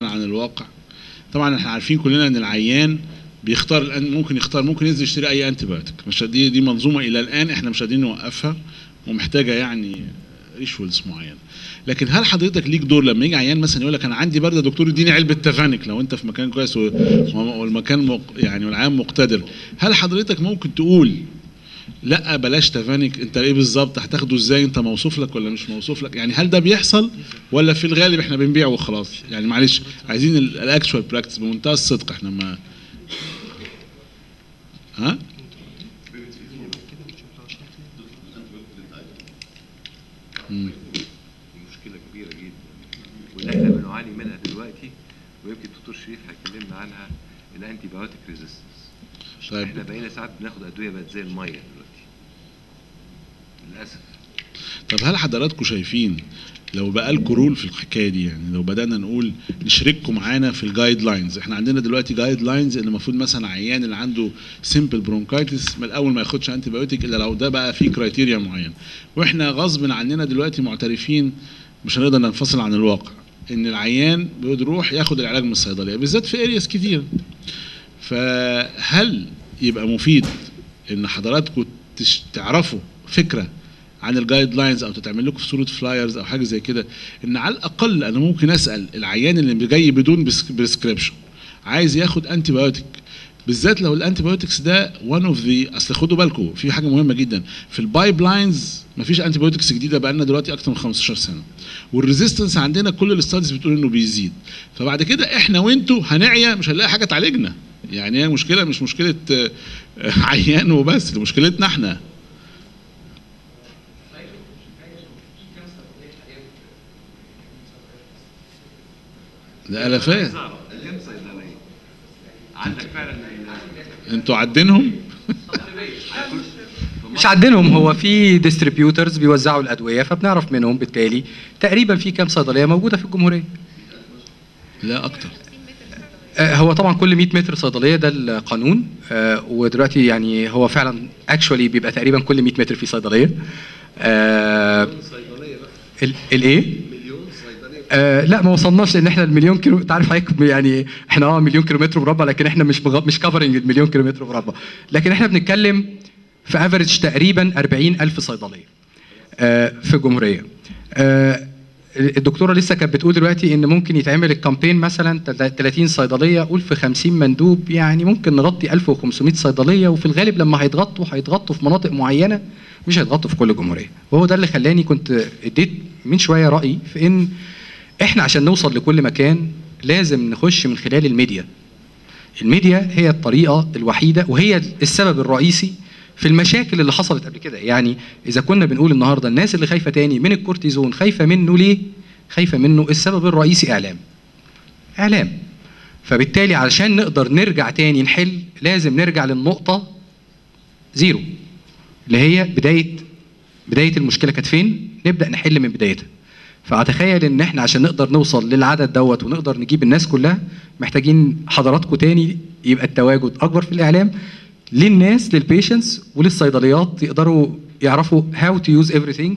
عن الواقع طبعا احنا عارفين كلنا ان العيان بيختار الآن ممكن يختار ممكن ينزل يشتري اي انتي بايوتيك مش دي دي منظومه الى الان احنا مش قادرين نوقفها ومحتاجه يعني ريشولز معين لكن هل حضرتك ليك دور لما يجي عيان مثلا يقول لك انا عندي برد يا دكتور اديني علبه تافانيك لو انت في مكان كويس و- والمكان مق يعني والعيان مقتدر هل حضرتك ممكن تقول لا بلاش تافانيك انت ايه بالظبط هتاخده ازاي انت موصوف لك ولا مش موصوف لك يعني هل ده بيحصل ولا في الغالب احنا بنبيع وخلاص يعني معلش عايزين الاكشوال براكتس بمنتهى الصدق احنا ما ها مم. مشكله كبيره جدا واللي احنا بنعاني منها دلوقتي ويمكن الدكتور شريف هيكلمنا عنها الانتي بايوتيك ريزيستنس طيب احنا بقينا ساعات بناخد ادويه بقت زي الميه دلوقتي للاسف طب هل حضراتكم شايفين لو بقى لكم رول في الحكايه دي يعني لو بدانا نقول نشرككم معانا في الجايد لاينز احنا عندنا دلوقتي جايد لاينز ان المفروض مثلا عيان اللي عنده سيمبل برونكايتس من الاول ما ياخدش انتي بايوتيك الا لو ده بقى فيه كرايتيريا معين واحنا غصب عننا دلوقتي معترفين مش هنقدر ننفصل عن الواقع ان العيان بيروح ياخد العلاج من الصيدليه بالذات في ارياس كتير فهل يبقى مفيد ان حضراتكم تش- تعرفوا فكره عن الجايد لاينز او تتعمل لكم في صوره فلايرز او حاجه زي كده ان على الاقل انا ممكن اسال العيان اللي جاي بدون بريسكريبشن عايز ياخد انتي بايوتيك بالذات لو الانتي بايوتكس ده وان اوف ذا اصل خدوا بالكم في حاجه مهمه جدا في البايب لاينز مفيش انتي بايوتكس جديده بقى لنا دلوقتي اكتر من 15 سنه والريزيستنس عندنا كل الاستاديز بتقول انه بيزيد فبعد كده احنا وانتوا هنعيا مش هنلاقي حاجه تعالجنا يعني هي مشكله مش مشكله آه، آه، عيان وبس دي مشكلتنا احنا ده الافات كم صيدليه عندك فعلا انتوا عدينهم مش عندهم هو في ديستريبيوترز بيوزعوا الادويه فبنعرف منهم بالتالي تقريبا في كام صيدليه موجوده في الجمهوريه لا اكتر آه، هو طبعا كل 100 متر صيدليه ده القانون آه، ودلوقتي يعني هو فعلا اكشولي بيبقى تقريبا كل 100 متر في صيدليه آه، ال- الايه آه لا ما وصلناش لان احنا المليون كيلو انت عارف حضرتك يعني احنا اه مليون كيلومتر مربع لكن احنا مش مغ... مش كفرنج المليون كيلومتر مربع لكن احنا بنتكلم في افريج تقريبا 40 الف صيدليه آه في الجمهوريه آه الدكتوره لسه كانت بتقول دلوقتي ان ممكن يتعمل الكامبين مثلا 30 صيدليه قول في 50 مندوب يعني ممكن نغطي 1500 صيدليه وفي الغالب لما هيتغطوا هيتغطوا في مناطق معينه مش هيتغطوا في كل الجمهوريه وهو ده اللي خلاني كنت اديت من شويه رايي في ان احنا عشان نوصل لكل مكان لازم نخش من خلال الميديا الميديا هي الطريقه الوحيده وهي السبب الرئيسي في المشاكل اللي حصلت قبل كده يعني اذا كنا بنقول النهارده الناس اللي خايفه تاني من الكورتيزون خايفه منه ليه خايفه منه السبب الرئيسي اعلام اعلام فبالتالي علشان نقدر نرجع تاني نحل لازم نرجع للنقطه زيرو اللي هي بدايه بدايه المشكله كانت فين نبدا نحل من بدايتها فاتخيل ان احنا عشان نقدر نوصل للعدد دوت ونقدر نجيب الناس كلها محتاجين حضراتكم تاني يبقى التواجد اكبر في الاعلام للناس للبيشنتس وللصيدليات يقدروا يعرفوا هاو تو يوز everything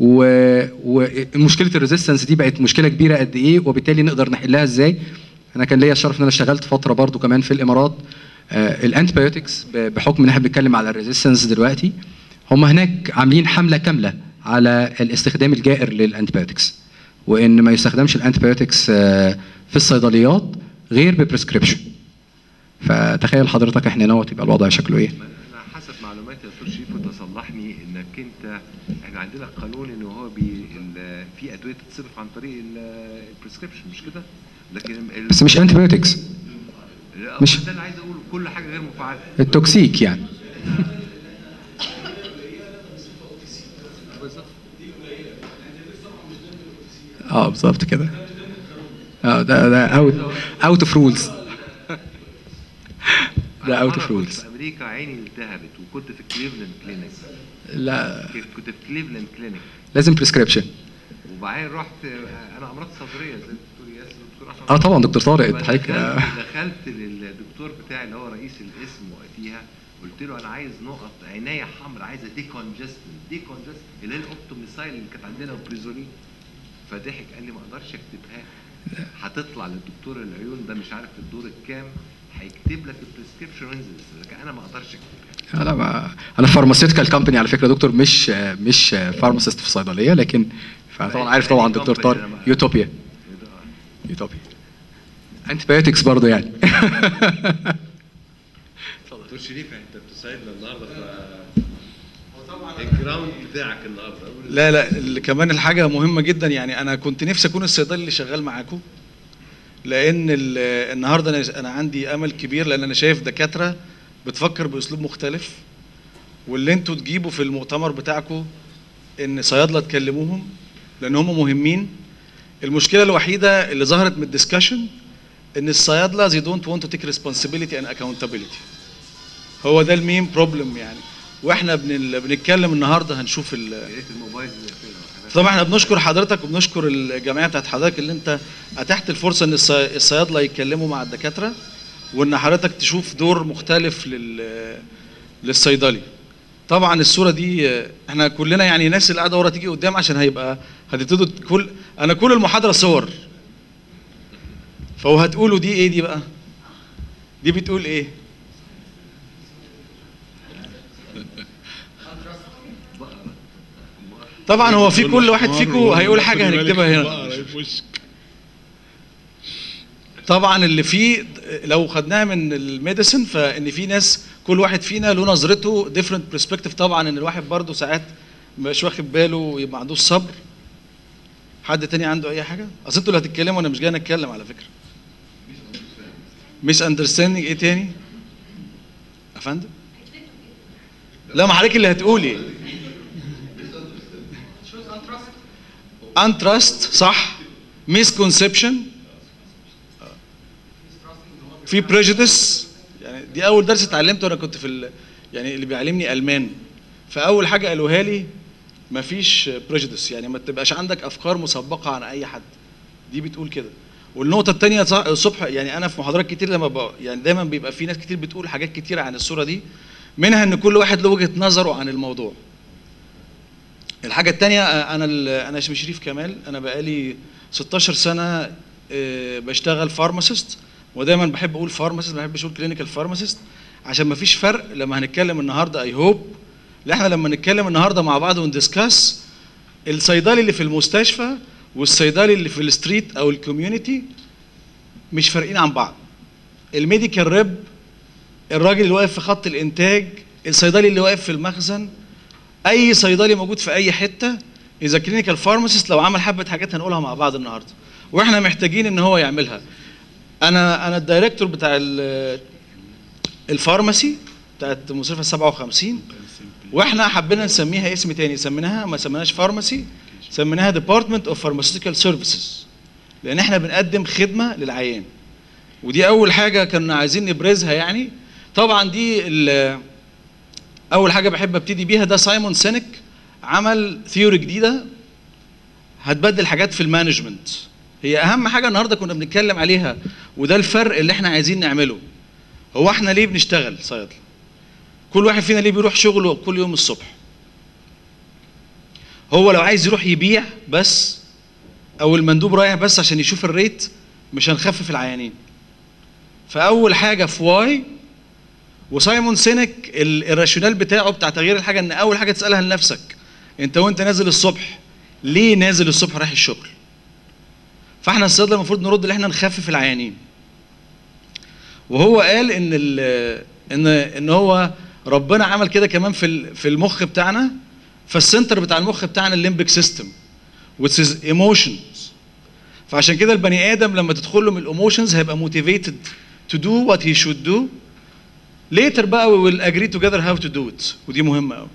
ومشكله الريزيستنس دي بقت مشكله كبيره قد ايه وبالتالي نقدر نحلها ازاي انا كان ليا الشرف ان انا اشتغلت فتره برضو كمان في الامارات الانتبيوتكس بحكم ان احنا بنتكلم على الريزيستنس دلوقتي هم هناك عاملين حمله كامله على الاستخدام الجائر للانتبيوتكس وان ما يستخدمش الانتبيوتكس في الصيدليات غير ببريسكريبشن فتخيل حضرتك احنا نوت يبقى الوضع شكله ايه انا حسب معلوماتي يا دكتور شريف وتصلحني انك انت احنا عندنا قانون ان هو بي ال- في ادويه تتصرف عن طريق البريسكريبشن مش كده؟ لكن ال- بس مش انتبيوتكس لا، مش- ما ده اللي عايز اقوله كل حاجه غير مفعله التوكسيك يعني اه بالظبط كده اه ده ده اوت اوت اوف رولز ده اوت اوف مرة كنت رولز في امريكا عيني التهبت وكنت في كليفلاند كلينيك لا كنت في كليفلاند كلينيك لازم بريسكريبشن وبعدين رحت انا امراض صدريه زي الدكتور ياسر والدكتور احمد اه طبعا دكتور طارق انت فدخلت- حضرتك دخلت للدكتور بتاعي اللي هو رئيس القسم وقتها قلت له انا عايز نقط عنايه حمراء عايزه دي كونجستن دي كونجستن اللي هي الاوبتوميسايل اللي كانت عندنا وبريزونين فضحك قال لي ما اقدرش اكتبها هتطلع للدكتور العيون ده مش عارف في الدور الكام هيكتب لك البريسكريبشن وينزل لكن انا ما اقدرش اكتب انا ما انا فارماسيوتيكال كومباني على فكره دكتور مش مش فارماسيست في صيدليه لكن فطبعا عارف طبعا دكتور طارق يوتوبيا يوتوبيا انتي بايوتكس برضه يعني دكتور شريف انت بتساعدنا النهارده ف الجراوند بتاعك النهارده لا لا ال- كمان الحاجة مهمة جدا يعني أنا كنت نفسي أكون الصيدلي اللي شغال معاكم لأن ال- النهاردة أنا أنا عندي أمل كبير لأن أنا شايف دكاترة بتفكر بأسلوب مختلف واللي أنتوا تجيبوا في المؤتمر بتاعكم إن صيادلة تكلموهم لأن هم مهمين المشكلة الوحيدة اللي ظهرت من الدسكشن إن الصيادلة they don't want to take responsibility and accountability هو ده المين بروبلم يعني واحنا بن- بنتكلم النهارده هنشوف ال يا ريت الموبايل يقفلها. طبعا احنا بنشكر حضرتك وبنشكر الجمعيه بتاعت حضرتك اللي انت اتحت الفرصه ان الصي- الصيادله يتكلموا مع الدكاتره وان حضرتك تشوف دور مختلف لل للصيدلي طبعا الصوره دي اه، احنا كلنا يعني الناس اللي قاعده ورا تيجي قدام عشان هيبقى هتبتدوا كل انا كل المحاضره صور فهو هتقولوا دي ايه دي بقى دي بتقول ايه طبعا هو في كل واحد فيكم هيقول حاجه هنكتبها هنا بقرة في وشك. طبعا اللي فيه لو خدناها من الميديسن فان في ناس كل واحد فينا له نظرته ديفرنت برسبكتيف طبعا ان الواحد برضه ساعات مش واخد باله يبقى ما عندوش صبر حد تاني عنده اي حاجه اصل انتوا اللي هتتكلموا انا مش جاي اتكلم على فكره ميس اندرستاندينج ايه تاني يا فندم لا ما حضرتك اللي هتقولي انترست صح ميس كونسبشن في بريجيدس يعني دي اول درس اتعلمته انا كنت في ال... يعني اللي بيعلمني المان فاول حاجه قالوها لي مفيش بريجيدس يعني ما تبقاش عندك افكار مسبقه عن اي حد دي بتقول كده والنقطة التانية صح- الصبح يعني أنا في محاضرات كتير لما ب... يعني دايما بيبقى في ناس كتير بتقول حاجات كتير عن الصورة دي منها إن كل واحد له وجهة نظره عن الموضوع. الحاجة التانية آه، أنا ال... أنا اسمي شريف كمال أنا بقالي 16 سنة آه، بشتغل فارماسيست ودايما بحب أقول فارماسيست ما بحبش أقول كلينيكال فارماسيست عشان ما فيش فرق لما هنتكلم النهاردة أي هوب لا احنا لما نتكلم النهارده مع بعض وندسكاس الصيدلي اللي في المستشفى والصيدلي اللي في الستريت او الكوميونتي مش فارقين عن بعض الميديكال ريب الراجل اللي واقف في خط الانتاج الصيدلي اللي واقف في المخزن اي صيدلي موجود في اي حته اذا كلينيكال فارماسيست لو عمل حبه حاجات هنقولها مع بعض النهارده واحنا محتاجين ان هو يعملها انا انا الدايركتور بتاع ال- الفارماسي بتاعت مستشفى 57 واحنا حبينا نسميها اسم تاني سميناها ما سميناش فارماسي سميناها ديبارتمنت اوف فارماسيوتيكال سيرفيسز لان احنا بنقدم خدمه للعيان ودي اول حاجه كنا عايزين نبرزها يعني طبعا دي ال- اول حاجه بحب ابتدي بيها ده سايمون سينك عمل ثيوري جديده هتبدل حاجات في المانجمنت هي اهم حاجه النهارده كنا بنتكلم عليها وده الفرق اللي احنا عايزين نعمله هو احنا ليه بنشتغل صيادله كل واحد فينا ليه بيروح شغله كل يوم الصبح هو لو عايز يروح يبيع بس او المندوب رايح بس عشان يشوف الريت مش هنخفف العيانين فاول حاجه في واي وسايمون سينك ال- الراشونال بتاعه بتاع تغيير الحاجه ان اول حاجه تسالها لنفسك انت وانت نازل الصبح ليه نازل الصبح رايح الشغل فاحنا الصيدله المفروض نرد ان احنا نخفف العيانين وهو قال ان ال- ان ان هو ربنا عمل كده كمان في ال- في المخ بتاعنا فالسنتر بتاع المخ بتاعنا الليمبك سيستم which is emotions فعشان كده البني ادم لما تدخل له من الايموشنز هيبقى motivated to do what he should do later بقى we will agree together how to do it ودي مهمه قوي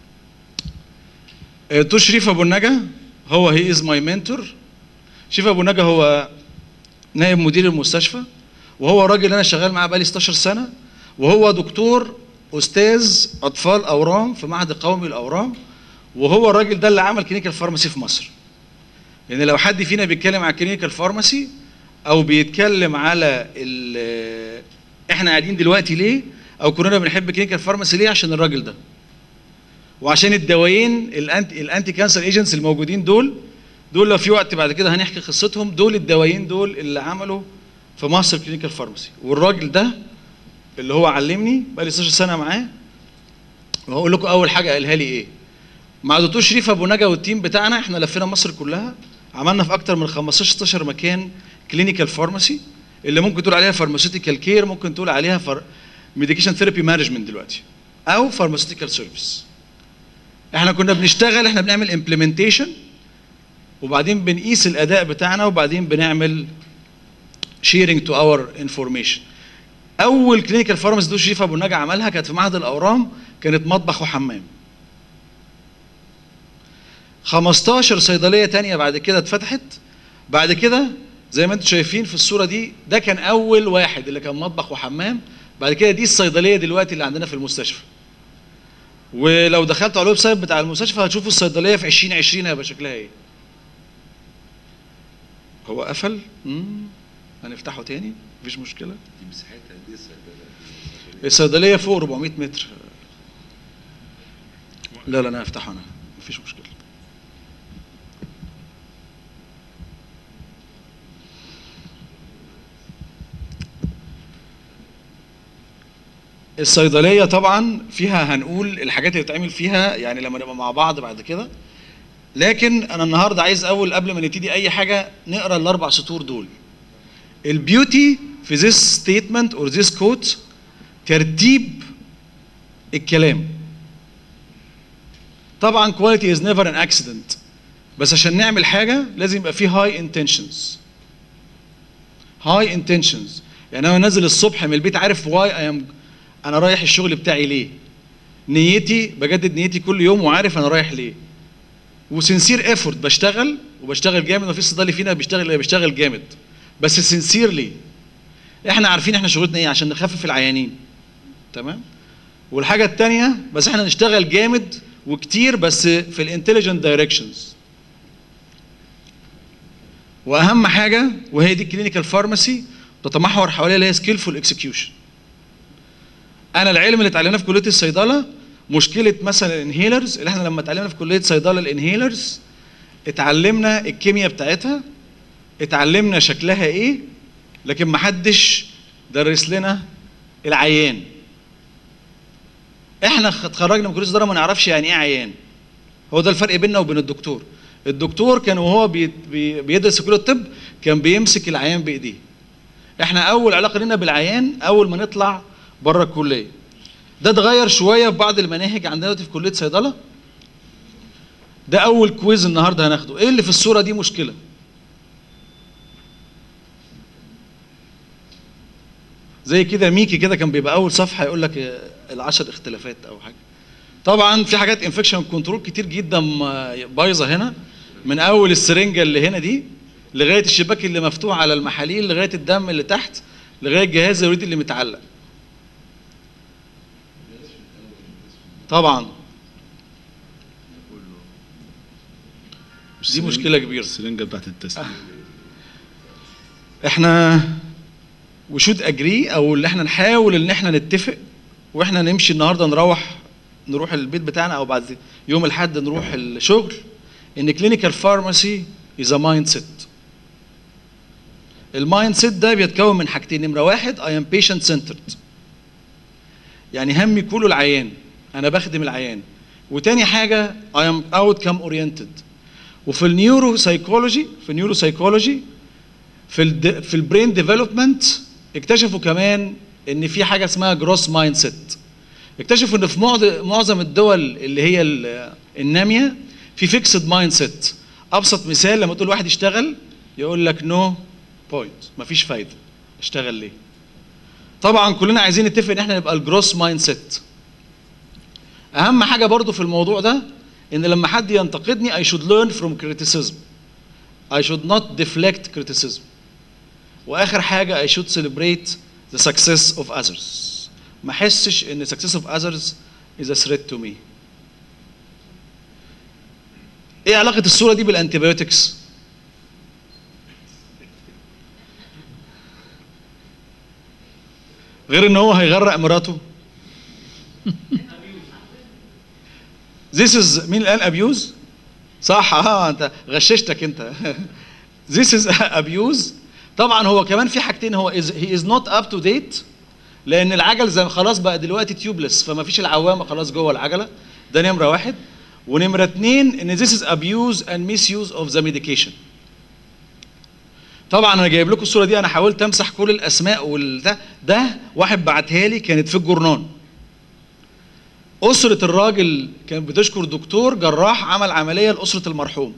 دكتور شريف ابو النجا هو هي از ماي منتور شريف ابو النجا هو نائب مدير المستشفى وهو راجل انا شغال معاه بقالي 16 سنه وهو دكتور استاذ اطفال اورام في معهد القومي للاورام وهو الراجل ده اللي عمل كلينيكال فارماسي في مصر يعني لو حد فينا بيتكلم على كلينيكال فارماسي او بيتكلم على ال- احنا قاعدين دلوقتي ليه او كلنا بنحب كلينيكال فارماسي ليه عشان الراجل ده وعشان الدوايين الانتي الانتي كانسر ايجنتس الموجودين دول دول لو في وقت بعد كده هنحكي قصتهم دول الدوايين دول اللي عملوا في مصر كلينيكال فارماسي والراجل ده اللي هو علمني بقى لي 16 سنه معاه وهقول لكم اول حاجه قالها لي ايه مع دكتور شريف ابو نجا والتيم بتاعنا احنا لفينا مصر كلها عملنا في اكتر من 15 16 مكان كلينيكال فارماسي اللي ممكن تقول عليها فارماسيوتيكال كير ممكن تقول عليها فار... ميديكيشن ثيرابي مانجمنت دلوقتي او فارماسيوتيكال سيرفيس احنا كنا بنشتغل احنا بنعمل امبلمنتيشن وبعدين بنقيس الاداء بتاعنا وبعدين بنعمل شيرنج تو اور انفورميشن اول كلينيكال فارماسي دكتور شريف ابو النجا عملها كانت في معهد الاورام كانت مطبخ وحمام 15 صيدليه تانية بعد كده اتفتحت بعد كده زي ما انتم شايفين في الصوره دي ده كان اول واحد اللي كان مطبخ وحمام بعد كده دي الصيدليه دلوقتي اللي عندنا في المستشفى ولو دخلت على الويب سايت بتاع المستشفى هتشوفوا الصيدليه في 2020 هيبقى شكلها ايه هو قفل مم. هنفتحه تاني مفيش مشكله دي مساحتها دي الصيدليه الصيدليه فوق 400 متر لا لا انا هفتحه انا مفيش مشكله الصيدليه طبعا فيها هنقول الحاجات اللي بتتعمل فيها يعني لما نبقى مع بعض بعد كده لكن انا النهارده عايز اول قبل ما نبتدي اي حاجه نقرا الاربع سطور دول البيوتي في this statement or this quote ترتيب الكلام طبعا quality is never an accident بس عشان نعمل حاجه لازم يبقى فيه high intentions high intentions يعني انا نازل الصبح من البيت عارف why I am انا رايح الشغل بتاعي ليه نيتي بجدد نيتي كل يوم وعارف انا رايح ليه وسنسير ايفورت بشتغل وبشتغل جامد مفيش صيدلي فينا بيشتغل بيشتغل جامد بس سنسيرلي احنا عارفين احنا شغلتنا ايه عشان نخفف العيانين تمام والحاجه الثانيه بس احنا نشتغل جامد وكتير بس في الانتليجنت دايركشنز واهم حاجه وهي دي كلينيكال فارماسي تتمحور حواليها اللي هي سكيلفول اكسكيوشن انا العلم اللي اتعلمناه في كليه الصيدله مشكله مثلا الانهيلرز اللي احنا لما اتعلمنا في كليه صيدله الانهيلرز اتعلمنا الكيمياء بتاعتها اتعلمنا شكلها ايه لكن ما حدش درس لنا العيان احنا اتخرجنا من كليه الصيدله ما نعرفش يعني ايه عيان هو ده الفرق بيننا وبين الدكتور الدكتور كان وهو بي بي بيدرس في كليه الطب كان بيمسك العيان بايديه احنا اول علاقه لنا بالعيان اول ما نطلع بره الكليه ده اتغير شويه في بعض المناهج عندنا دلوقتي في كليه صيدله ده اول كويز النهارده هناخده ايه اللي في الصوره دي مشكله زي كده ميكي كده كان بيبقى اول صفحه يقول لك آه، العشر اختلافات او حاجه طبعا في حاجات انفكشن كنترول كتير جدا م- بايظه هنا من اول السرنجه اللي هنا دي لغايه الشباك اللي مفتوح على المحاليل لغايه الدم اللي تحت لغايه الجهاز الوريدي اللي متعلق طبعا دي مشكله كبيره السرنجه بتاعت التسليم احنا وشود اجري او اللي احنا نحاول ان احنا نتفق واحنا نمشي النهارده نروح نروح البيت بتاعنا او بعد يوم الاحد نروح الشغل ان كلينيكال فارماسي از مايند سيت المايند سيت ده بيتكون من حاجتين نمره واحد اي ام بيشنت سنترد يعني همي كله العيان انا بخدم العيان وتاني حاجه اي ام اوت كام اورينتد وفي النيورو سايكولوجي في النيورو سايكولوجي في ال في البرين ديفلوبمنت اكتشفوا كمان ان في حاجه اسمها جروس مايند سيت اكتشفوا ان في معظ- معظم الدول اللي هي ال- الناميه في فيكسد مايند سيت ابسط مثال لما تقول واحد يشتغل يقول لك نو بوينت مفيش فايده اشتغل ليه طبعا كلنا عايزين نتفق ان احنا نبقى الجروس مايند سيت اهم حاجه برضو في الموضوع ده ان لما حد ينتقدني I should learn from criticism I should not deflect criticism واخر حاجه I should celebrate the success of others ما احسش ان success of others is a threat to me ايه علاقه الصوره دي بالانتيبيوتكس غير ان هو هيغرق مراته This is مين اللي قال ابيوز صح اه انت غششتك انت This is abuse طبعا هو كمان في حاجتين هو is, he is not up to date لان العجل زي ما خلاص بقى دلوقتي تيوبلس فما فيش العوامه خلاص جوه العجله ده نمره واحد ونمره اتنين ان this is abuse and misuse of the medication طبعا انا جايب لكم الصوره دي انا حاولت امسح كل الاسماء والده ده واحد بعتها لي كانت في الجورنان اسره الراجل كانت بتشكر دكتور جراح عمل عمليه لاسره المرحوم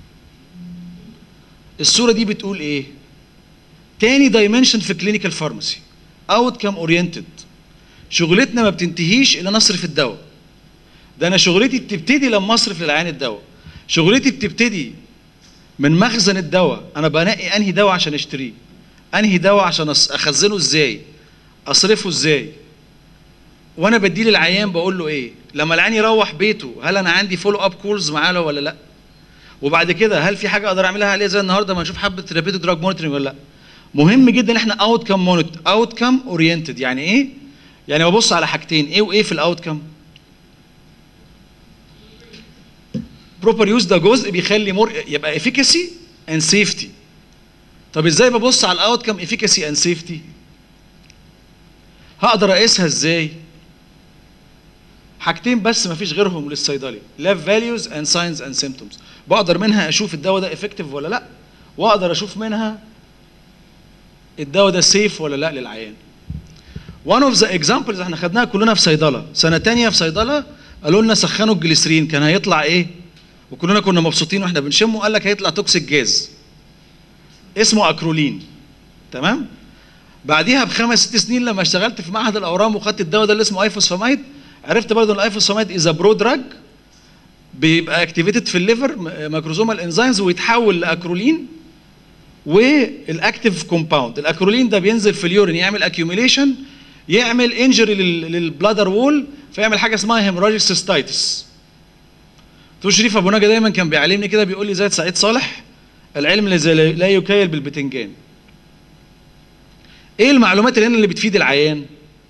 الصوره دي بتقول ايه تاني دايمنشن في كلينيكال فارماسي اوت كام اورينتد شغلتنا ما بتنتهيش الا نصرف الدواء ده انا شغلتي بتبتدي لما اصرف للعيان الدواء شغلتي بتبتدي من مخزن الدواء انا بنقي انهي دواء عشان اشتريه انهي دواء عشان أص- اخزنه ازاي اصرفه ازاي وانا بديه للعيان بقول له ايه لما العيان يروح بيته هل انا عندي فولو اب كولز معاه له ولا لا وبعد كده هل في حاجه اقدر اعملها عليه زي النهارده ما نشوف حبه ثيرابيوتيك دراج مونيتورنج ولا لا مهم جدا احنا اوت كام اوت كام اورينتد يعني ايه يعني ببص على حاجتين ايه وايه في الاوت كام بروبر يوز ده جزء بيخلي مور يبقى افيكاسي اند سيفتي طب ازاي ببص على الاوت كام افيكاسي اند سيفتي هقدر اقيسها ازاي حاجتين بس ما فيش غيرهم للصيدلي لاب فاليوز اند ساينز اند سيمتومز بقدر منها اشوف الدواء ده افكتيف ولا لا واقدر اشوف منها الدواء ده سيف ولا لا للعيان وان اوف ذا اكزامبلز احنا خدناها كلنا في صيدله سنه تانية في صيدله قالوا لنا سخنوا الجليسرين كان هيطلع ايه وكلنا كنا مبسوطين واحنا بنشمه قال لك هيطلع توكسيك جاز اسمه اكرولين تمام بعديها بخمس ست سنين لما اشتغلت في معهد الاورام وخدت الدواء ده اللي اسمه ايفوسفامايد عرفت برضه ان الايفوسفامايد از برو دراج بيبقى اكتيفيتد في الليفر ماكروزومال انزيمز ويتحول لاكرولين والاكتيف كومباوند الاكرولين ده بينزل في اليورين يعمل اكيوميليشن يعمل انجري للبلادر وول فيعمل حاجه اسمها هيموراجيك سيستايتس دكتور شريف ابو نجا دايما كان بيعلمني كده بيقول لي زي سعيد صالح العلم الذي لا- لا يكيل بالبتنجان ايه المعلومات اللي هنا اللي بتفيد العيان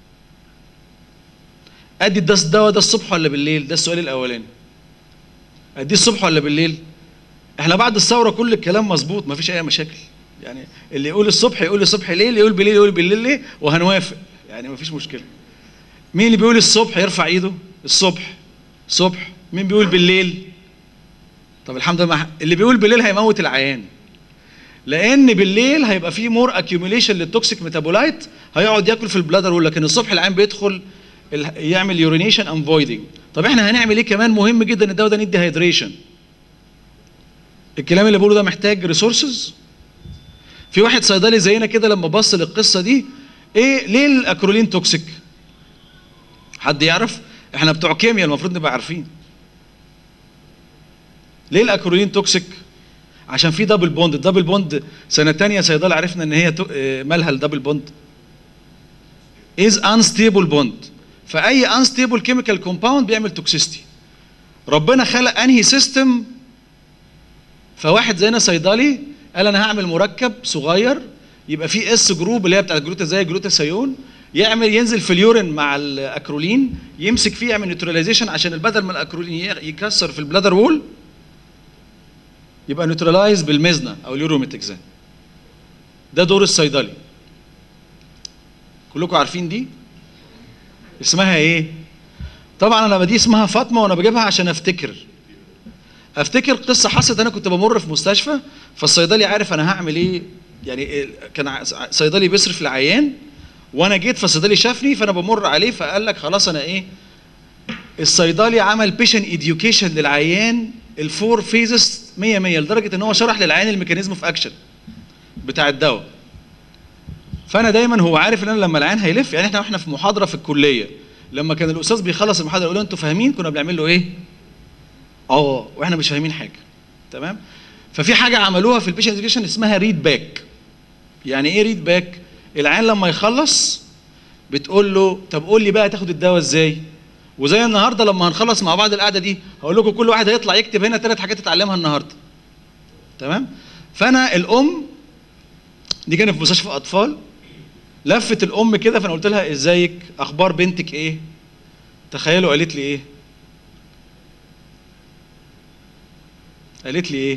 ادي الدواء الدواء ده الصبح ولا بالليل ده السؤال الاولاني اديه الصبح ولا بالليل احنا بعد الثوره كل الكلام مظبوط مفيش اي مشاكل يعني اللي يقول الصبح يقول الصبح ليه اللي يقول بالليل يقول بالليل ليه وهنوافق يعني مفيش مشكله مين اللي بيقول الصبح يرفع ايده الصبح صبح مين بيقول بالليل طب الحمد لله ما- اللي بيقول بالليل هيموت العيان لان بالليل هيبقى فيه مور اكيوميليشن للتوكسيك ميتابولايت هيقعد ياكل في البلادر وول لكن الصبح العيان بيدخل ال- يعمل يورينيشن اند فويدنج طب احنا هنعمل ايه كمان مهم جدا الدواء ده ندي هيدريشن الكلام اللي بقوله ده محتاج ريسورسز في واحد صيدلي زينا كده لما بص للقصه دي ايه ليه الاكرولين توكسيك حد يعرف احنا بتوع كيمياء المفروض نبقى عارفين ليه الاكرولين توكسيك عشان في دبل بوند الدبل بوند سنه تانية صيدله عرفنا ان هي تو- آه، مالها الدبل بوند از انستيبل بوند فاي انستيبل كيميكال كومباوند بيعمل توكسيستي ربنا خلق انهي سيستم فواحد زينا صيدلي قال انا هعمل مركب صغير يبقى فيه اس جروب اللي هي بتاعت جلوتا زي جلوتاثيون يعمل ينزل في اليورين مع الاكرولين يمسك فيه يعمل نيوتراليزيشن عشان البدل من الاكرولين ي- يكسر في البلادر وول يبقى نيوترلايز بالمزنه او اليوروميتكزان ده دور الصيدلي كلكم عارفين دي اسمها ايه طبعا انا دي اسمها فاطمه وانا بجيبها عشان افتكر افتكر قصه حصلت انا كنت بمر في مستشفى فالصيدلي عارف انا هعمل ايه يعني إيه، كان ع- صيدلي بيصرف لعيان وانا جيت فالصيدلي شافني فانا بمر عليه فقال لك خلاص انا ايه الصيدلي عمل بيشن اديوكيشن للعيان الفور فيزز 100 100 لدرجه ان هو شرح للعيان الميكانيزم في اكشن بتاع الدواء فانا دايما هو عارف ان انا لما العيان هيلف يعني احنا واحنا في محاضره في الكليه لما كان الاستاذ بيخلص المحاضره يقول له انتوا فاهمين كنا بنعمل له ايه اه واحنا مش فاهمين حاجه تمام ففي حاجه عملوها في البيشن اديوكيشن اسمها ريد باك يعني ايه ريد باك العيان لما يخلص بتقول له طب قول لي بقى تاخد الدواء ازاي وزي النهارده لما هنخلص مع بعض القعده دي هقول لكم كل واحد هيطلع يكتب هنا ثلاث حاجات اتعلمها النهارده تمام فانا الام دي كانت في مستشفى اطفال لفت الام كده فانا قلت لها ازيك اخبار بنتك ايه تخيلوا قالت لي ايه قالت لي ايه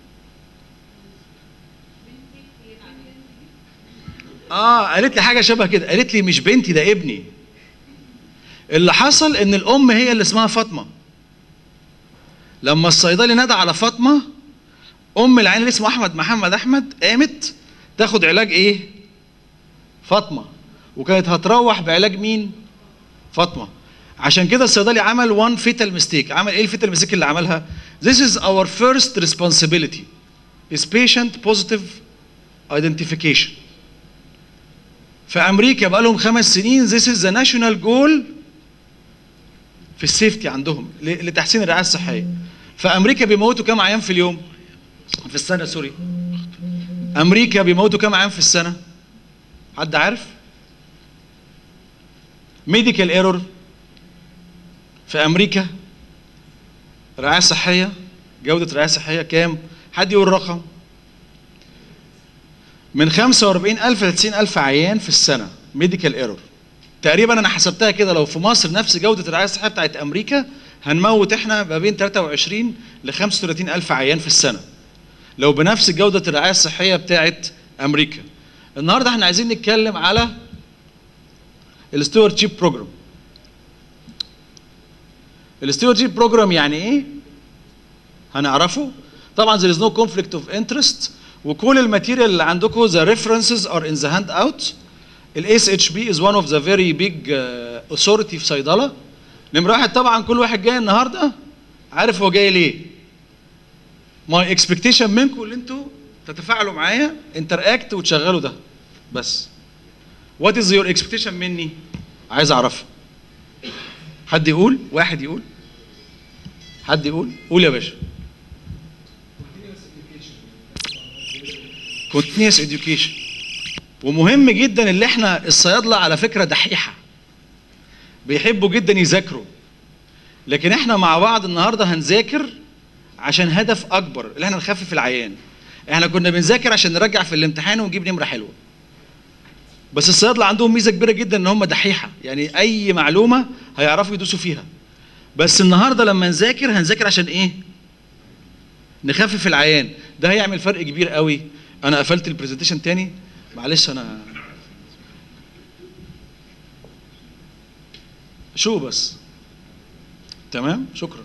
اه قالت لي حاجه شبه كده قالت لي مش بنتي ده ابني اللي حصل ان الام هي اللي اسمها فاطمه لما الصيدلي نادى على فاطمه ام العين اللي اسمه احمد محمد احمد قامت تاخد علاج ايه فاطمه وكانت هتروح بعلاج مين فاطمه عشان كده الصيدلي عمل وان فيتال ميستيك عمل ايه الفيتال ميستيك اللي عملها this is our first responsibility is patient positive identification في امريكا بقى لهم خمس سنين this is the national goal في السيفتي عندهم ل- لتحسين الرعايه الصحيه في امريكا بيموتوا كام عيان في اليوم في السنه سوري امريكا بيموتوا كام عيان في السنه حد عارف ميديكال ايرور في امريكا رعايه صحيه جوده رعايه صحيه كام حد يقول رقم من 45000 ل 90000 عيان في السنه ميديكال ايرور تقريبا انا حسبتها كده لو في مصر نفس جوده الرعايه الصحيه بتاعت امريكا هنموت احنا ما بين 23 ل 35000 عيان في السنه لو بنفس جوده الرعايه الصحيه بتاعت امريكا النهارده احنا عايزين نتكلم على الستيوردشيب بروجرام الستيوردشيب بروجرام يعني ايه هنعرفه طبعا there is no conflict of interest وكل الماتيريال اللي عندكم the references are in the handout ال SHB is one of the very big uh, authority في صيدله نمره واحد طبعا كل واحد جاي النهارده عارف هو جاي ليه my expectation منكم اللي انتوا تتفاعلوا معايا interact وتشغلوا ده بس what is your expectation مني عايز اعرفها حد يقول واحد يقول حد يقول قول يا باشا continuous education ومهم جدا اللي احنا الصيادله على فكره دحيحه بيحبوا جدا يذاكروا لكن احنا مع بعض النهارده هنذاكر عشان هدف اكبر اللي احنا نخفف العيان احنا كنا بنذاكر عشان نرجع في الامتحان ونجيب نمره حلوه بس الصيادله عندهم ميزه كبيره جدا ان هم دحيحه يعني اي معلومه هيعرفوا يدوسوا فيها بس النهارده لما نذاكر هنذاكر عشان ايه نخفف العيان ده هيعمل فرق كبير قوي انا قفلت البرزنتيشن تاني معلش انا شو بس تمام شكرا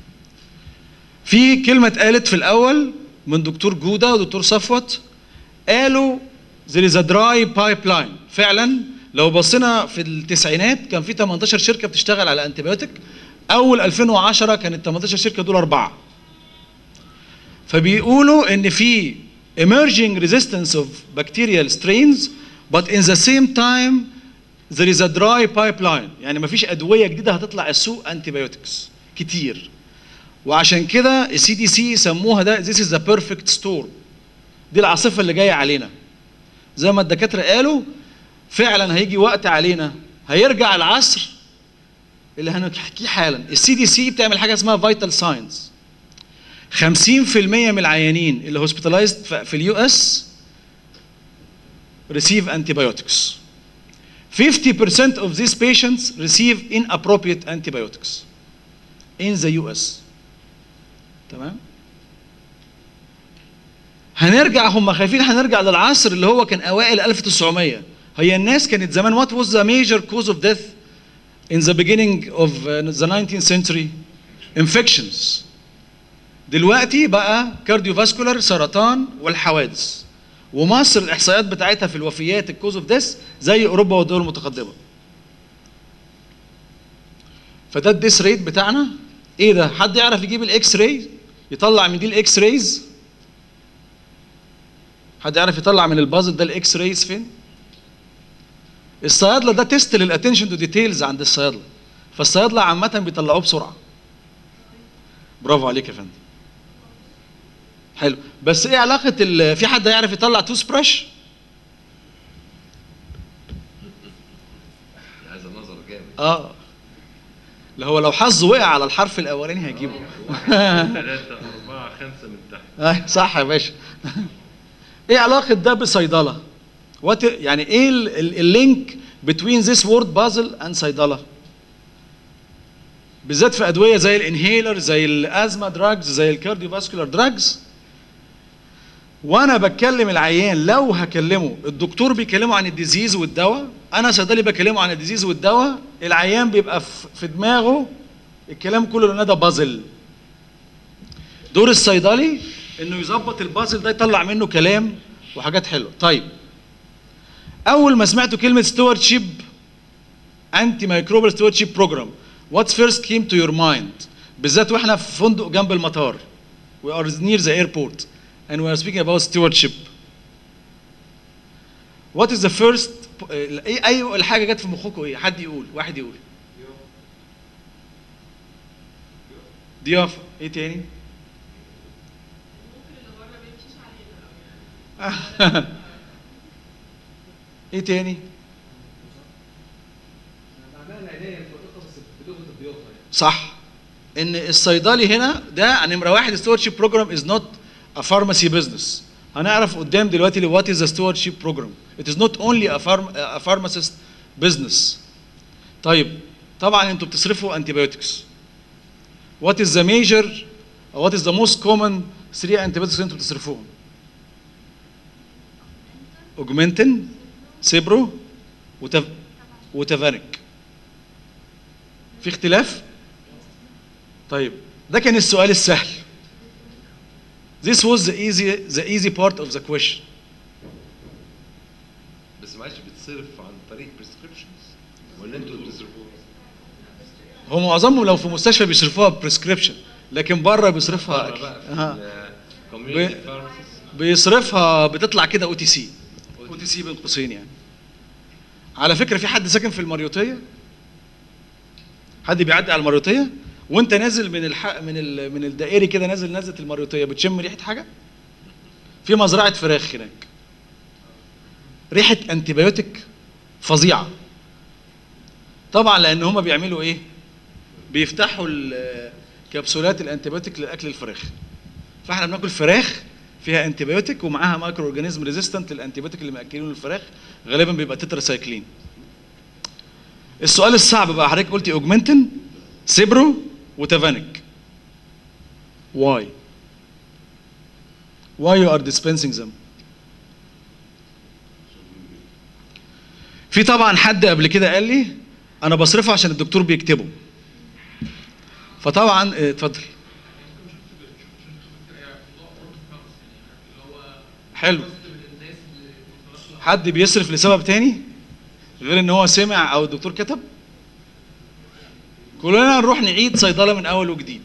في كلمة اتقالت في الأول من دكتور جودة ودكتور صفوت قالوا there is a dry pipeline فعلا لو بصينا في التسعينات كان في 18 شركة بتشتغل على انتبيوتيك أول 2010 كانت 18 شركة دول أربعة فبيقولوا إن في emerging resistance of bacterial strains but in the same time there is a dry pipeline يعني مفيش أدوية جديدة هتطلع السوق antibiotics كتير وعشان كده السي دي سي سموها ده this is the perfect storm دي العاصفة اللي جاية علينا زي ما الدكاترة قالوا فعلا هيجي وقت علينا هيرجع العصر اللي هنحكيه حالا السي دي سي بتعمل حاجة اسمها فيتال ساينس 50% من العيانين اللي هوسبيتالايزد في اليو اس receive antibiotics 50% of these patients receive inappropriate antibiotics in the US تمام هنرجع هم خايفين هنرجع للعصر اللي هو كان اوائل 1900 هي الناس كانت زمان what was the major cause of death in the beginning of uh, the 19th century infections دلوقتي بقى كارديوفاسكولار سرطان والحوادث ومصر الاحصائيات بتاعتها في الوفيات الكوز اوف ديث زي اوروبا والدول المتقدمه فده الديس ريت بتاعنا ايه ده حد يعرف يجيب الاكس راي يطلع من دي الاكس رايز حد يعرف يطلع من البازل ده الاكس رايز فين الصيادله ده تيست للاتنشن تو ديتيلز عند الصيادله فالصيادله عامه بيطلعوه بسرعه برافو عليك يا فندم حلو بس ايه علاقه ال... في حد يعرف يطلع توث براش عايز النظر جامد اه اللي هو لو حظه وقع على الحرف الاولاني هيجيبه ثلاثة أربعة خمسة من تحت آه، صح يا باشا ايه علاقه ده بصيدله وات يعني ايه ال- ال- اللينك between this word puzzle and صيدله بالذات في ادويه زي الانهيلر زي الازما دراجز زي الكارديوفاسكولار دراجز وانا بتكلم العيان لو هكلمه الدكتور بيكلمه عن الديزيز والدواء انا صيدلي بكلمه عن الديزيز والدواء العيان بيبقى في- في دماغه الكلام كله لان ده بازل دور الصيدلي انه يظبط البازل ده يطلع منه كلام وحاجات حلوه طيب اول ما سمعتوا كلمه ستوارد شيب انتي مايكروبال ستوارد شيب بروجرام واتس فيرست كيم تو يور مايند بالذات واحنا في فندق جنب المطار we are near the airport and we are speaking about stewardship what is the first ايه اي الحاجه جت في مخكم ايه حد يقول واحد يقول ضيافه ايه تاني ايه تاني صح ان الصيدلي هنا ده نمره واحد ستورشيب بروجرام از نوت ا فارماسي بزنس هنعرف قدام دلوقتي وات از ذا ستورشيب بروجرام ات از نوت اونلي ا فارماسيست بزنس طيب طبعا انتوا بتصرفوا انتيبيوتكس وات از ذا ميجر وات از ذا موست كومن 3 انتيبيوتكس انتوا بتصرفوهم اوجمنتن سيبرو وتف... وتفانك في اختلاف طيب ده كان السؤال السهل This was the easy the easy part of the question بس معلش بتصرف عن طريق بريسكريبشنز ولا انتوا اللي بتصرفوها؟ هو معظمهم لو في مستشفى بيصرفوها بريسكريبشن لكن بره بيصرفها بره بقى أها. في الكوميونتي ب- فارماسيست بيصرفها بتطلع كده او تي سي او تي سي بين قوسين يعني على فكره في حد ساكن في المريوطيه حد بيعدي على المريوطيه وانت نازل من الح... من ال... من الدائري كده نازل نزله المريوطيه بتشم ريحه حاجه في مزرعه فراخ هناك ريحه انتيبيوتيك فظيعه طبعا لان هما بيعملوا ايه بيفتحوا ال- كبسولات الانتيبيوتيك لاكل الفراخ فاحنا بناكل فراخ فيها انتيبيوتيك ومعاها مايكرو اورجانيزم ريزيستنت للانتيبيوتيك اللي ماكلينه الفراخ غالبا بيبقى تتراسايكلين السؤال الصعب بقى حضرتك قلتي اوجمنتن سيبرو وتافانيك واي why you are dispensing them في طبعا حد قبل كده قال لي انا بصرفه عشان الدكتور بيكتبه فطبعا اه، اتفضل حلو حد بيصرف لسبب تاني غير ان هو سمع او الدكتور كتب كلنا نروح نعيد صيدله من اول وجديد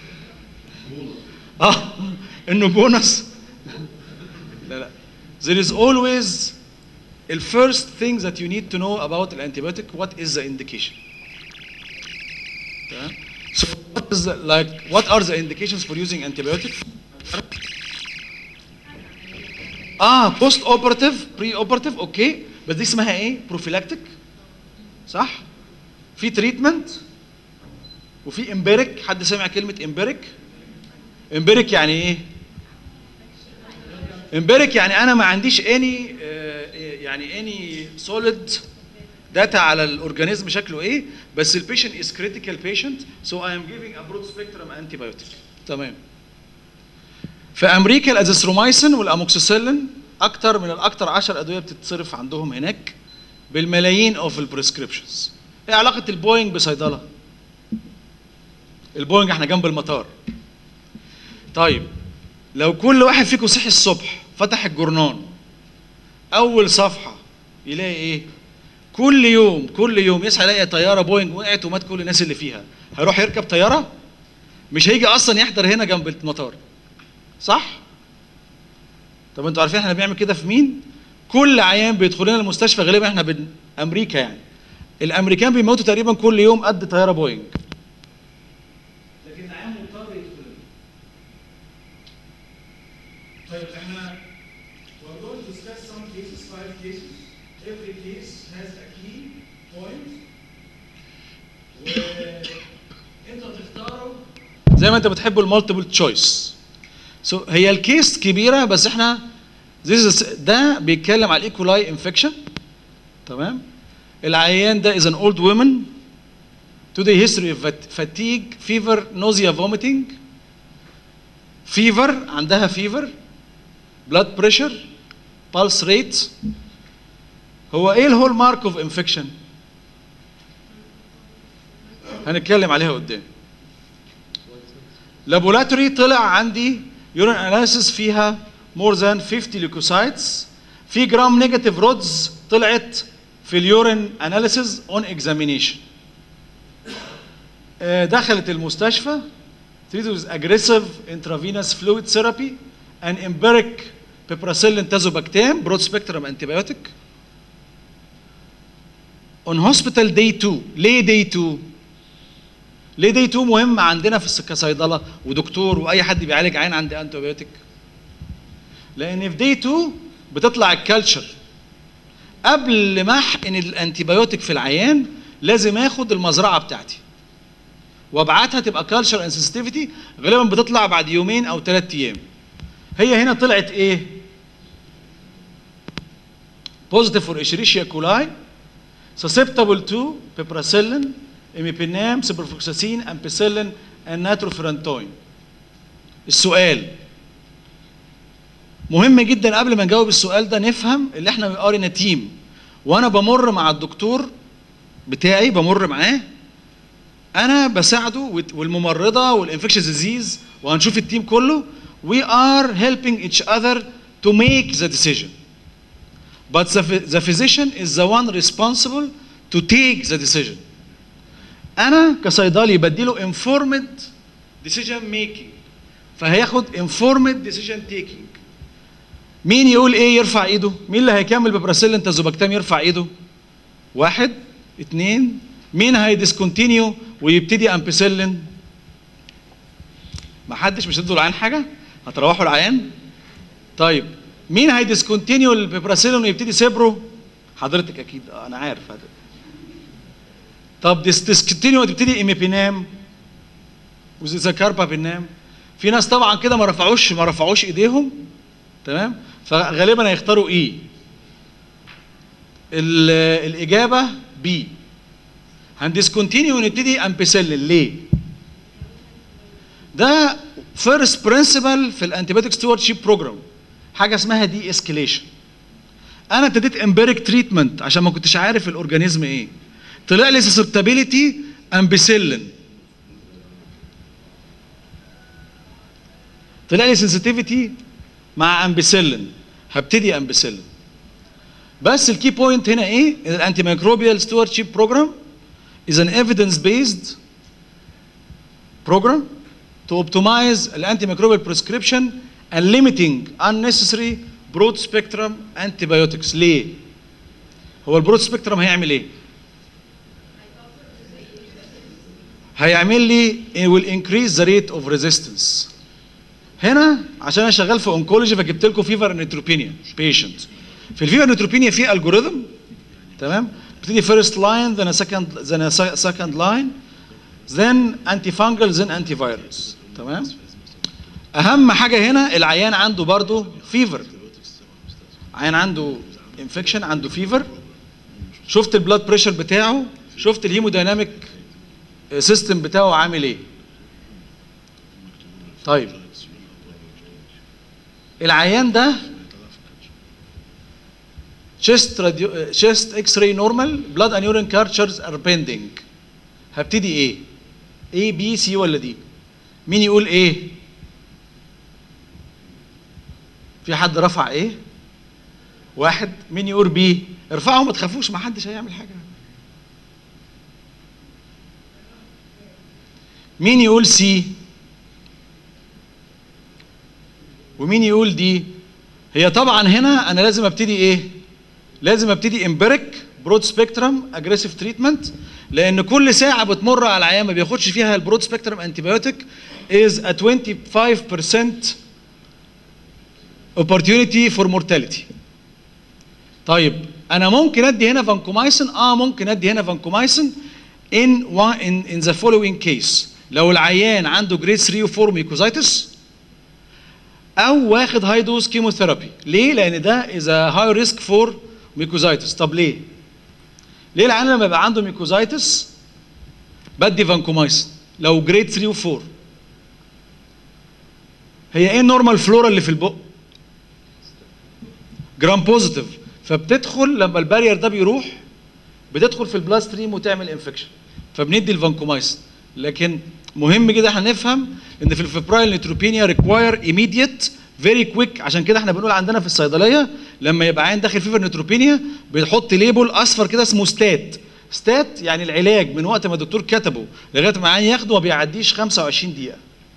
اه انه بونص لا لا there is always the first thing that you need to know about the antibiotic what is the indication تمام so what is the, like what are the indications for using antibiotic اه بوست اوبراتيف بري اوبراتيف اوكي بس دي اسمها ايه بروفيلاكتيك صح في تريتمنت وفي امبيريك حد سمع كلمه امبيريك امبيريك يعني ايه امبيريك يعني انا ما عنديش اني يعني اني سوليد داتا على الاورجانيزم شكله ايه بس البيشنت از كريتيكال بيشنت سو اي ام جيفينج ا برود سبيكترم انتي بايوتيك تمام في امريكا الازيثرومايسين والاموكسيسيلين اكتر من الاكتر 10 ادويه بتتصرف عندهم هناك بالملايين اوف البريسكريبشنز ايه علاقه البوينج بصيدله البوينج احنا جنب المطار طيب لو كل واحد فيكم صحي الصبح فتح الجورنان اول صفحه يلاقي ايه كل يوم كل يوم يصحى يلاقي طياره بوينج وقعت ومات كل الناس اللي فيها هيروح يركب طياره مش هيجي اصلا يحضر هنا جنب المطار صح طب انتوا عارفين احنا بنعمل كده في مين كل عيان بيدخل لنا المستشفى غالبا احنا بن امريكا يعني الامريكان بيموتوا تقريبا كل يوم قد طياره بوينج لكن العيان مضطر يدخل طيب احنا we're going to discuss some cases five cases every case has a key point وانتوا تختاروا زي ما انت بتحبوا المالتيبل تشويس سو so, هي الكيس كبيره بس احنا this is, ده بيتكلم على الايكولاي انفكشن تمام العيان ده از ان اولد وومن today history of fat- fatigue fever nausea vomiting fever عندها fever blood pressure pulse rate هو ايه الهول مارك اوف انفكشن هنتكلم عليها قدام لابوراتوري طلع عندي يورين اناليسيس فيها مور ذان 50 ليكوسايتس في جرام نيجاتيف رودز طلعت في اليورين اناليسيس اون اكزامينيشن دخلت المستشفى treated with aggressive intravenous fluid therapy and empiric piperacillin tazobactam broad spectrum antibiotic on hospital day 2 ليه day 2 ليه day 2 مهم عندنا في الس- كصيدله ودكتور واي حد بيعالج عين عندي انتيبيوتيك لان في day 2 بتطلع الكالتشر قبل ما احقن الانتيبيوتيك في العيان لازم اخد المزرعه بتاعتي وابعتها تبقى كالتشر اند سنسيتيفيتي غالبا بتطلع بعد يومين او ثلاث ايام هي هنا طلعت ايه positive for Escherichia coli susceptible to piperacillin, imipinam, ciprofloxacin, ampicillin and nitrofurantoin. السؤال مهم جدا قبل ما نجاوب السؤال ده نفهم اللي احنا قارينا تيم وانا بمر مع الدكتور بتاعي بمر معاه انا بساعده وت- والممرضه والانفكشن ديزيز وهنشوف التيم كله we are helping each other to make the decision but the, phy- the physician is the one responsible to take the decision انا كصيدلي بديله informed decision making فهياخد informed decision taking مين يقول ايه يرفع ايده مين اللي هيكمل ببراسيلين تازوباكتام يرفع ايده واحد اتنين مين هيديسكونتينيو ويبتدي امبيسيلين ما حدش مش هتدوا العيان حاجه هتروحوا العيان طيب مين هيديسكونتينيو البيبراسيلين ويبتدي سيبرو حضرتك اكيد آه، انا عارف هذا طب ديس ديسكونتينيو وتبتدي ايميبينام وزيزاكاربا بينام في ناس طبعا كده ما رفعوش ما رفعوش ايديهم تمام فغالبا هيختاروا ايه ال- الاجابه بي هندسكونتينيو ونبتدي امبيسيلين ليه ده فيرست برنسبل في الانتيبيوتيك ستيوارد شيب بروجرام حاجه اسمها دي اسكيليشن انا ابتديت امبيريك تريتمنت عشان ما كنتش عارف الاورجانيزم ايه طلع لي سسبتابيليتي امبيسيلين طلع لي سنسيتيفيتي مع امبيسيلين هبتدي امبيسيلين بس الكي بوينت هنا ايه ان الانتي ميكروبيال ستيوارد شيب بروجرام is an evidence based program to optimize the antimicrobial prescription and limiting unnecessary broad spectrum antibiotics ليه؟ هو البرود سبيكترم هيعمل ايه؟ هيعمل لي it will increase the rate of resistance هنا عشان انا شغال في اونكولوجي فجبت لكم فيفر نيتروبينيا بيشنت في الفيفر نيتروبينيا في الجوريثم تمام بتدي فيرست لاين then a second then a second line then anti fungal then anti virals تمام اهم حاجه هنا العيان عنده برضو فيفر عيان عنده انفكشن عنده فيفر شفت البلاد بريشر بتاعه شفت الهيمودايناميك سيستم بتاعه عامل ايه طيب العيان ده chest radio chest اكس راي نورمال blood and urine cultures are pending هبتدي ايه A B C ولا دي مين يقول ايه في حد رفع ايه واحد مين يقول بي ارفعوا ما تخافوش ما حدش هيعمل حاجه مين يقول سي ومين يقول دي هي طبعا هنا انا لازم ابتدي ايه لازم ابتدي امبيريك برود سبيكترم اجريسيف تريتمنت لان كل ساعه بتمر على العيان ما بياخدش فيها البرود سبيكترم انتيبيوتيك از ا 25% opportunity for mortality طيب انا ممكن ادي هنا فانكومايسن اه ممكن ادي هنا فانكومايسن in one in in the following case لو العيان عنده جريد 3 و 4 ميكوزايتس او واخد هاي دوز كيموثيرابي ليه لان ده is a high risk for ميكوزايتس طب ليه ليه العيان لما يبقى عنده ميكوزايتس بدي فانكومايسين لو جريد 3 و4 هي ايه النورمال فلورا اللي في البق جرام بوزيتيف فبتدخل لما البارير ده بيروح بتدخل في البلاد ستريم وتعمل انفكشن فبندي الفانكومايسين لكن مهم جدا احنا نفهم ان في الفبرايل نيتروبينيا ريكواير ايميديت فيري كويك عشان كده احنا بنقول عندنا في الصيدليه لما يبقى عين داخل فيفر نيتروبينيا بنحط ليبل اصفر كده اسمه ستات ستات يعني العلاج من وقت ما الدكتور كتبه لغايه ما العيان ياخده ما بيعديش 25 دقيقه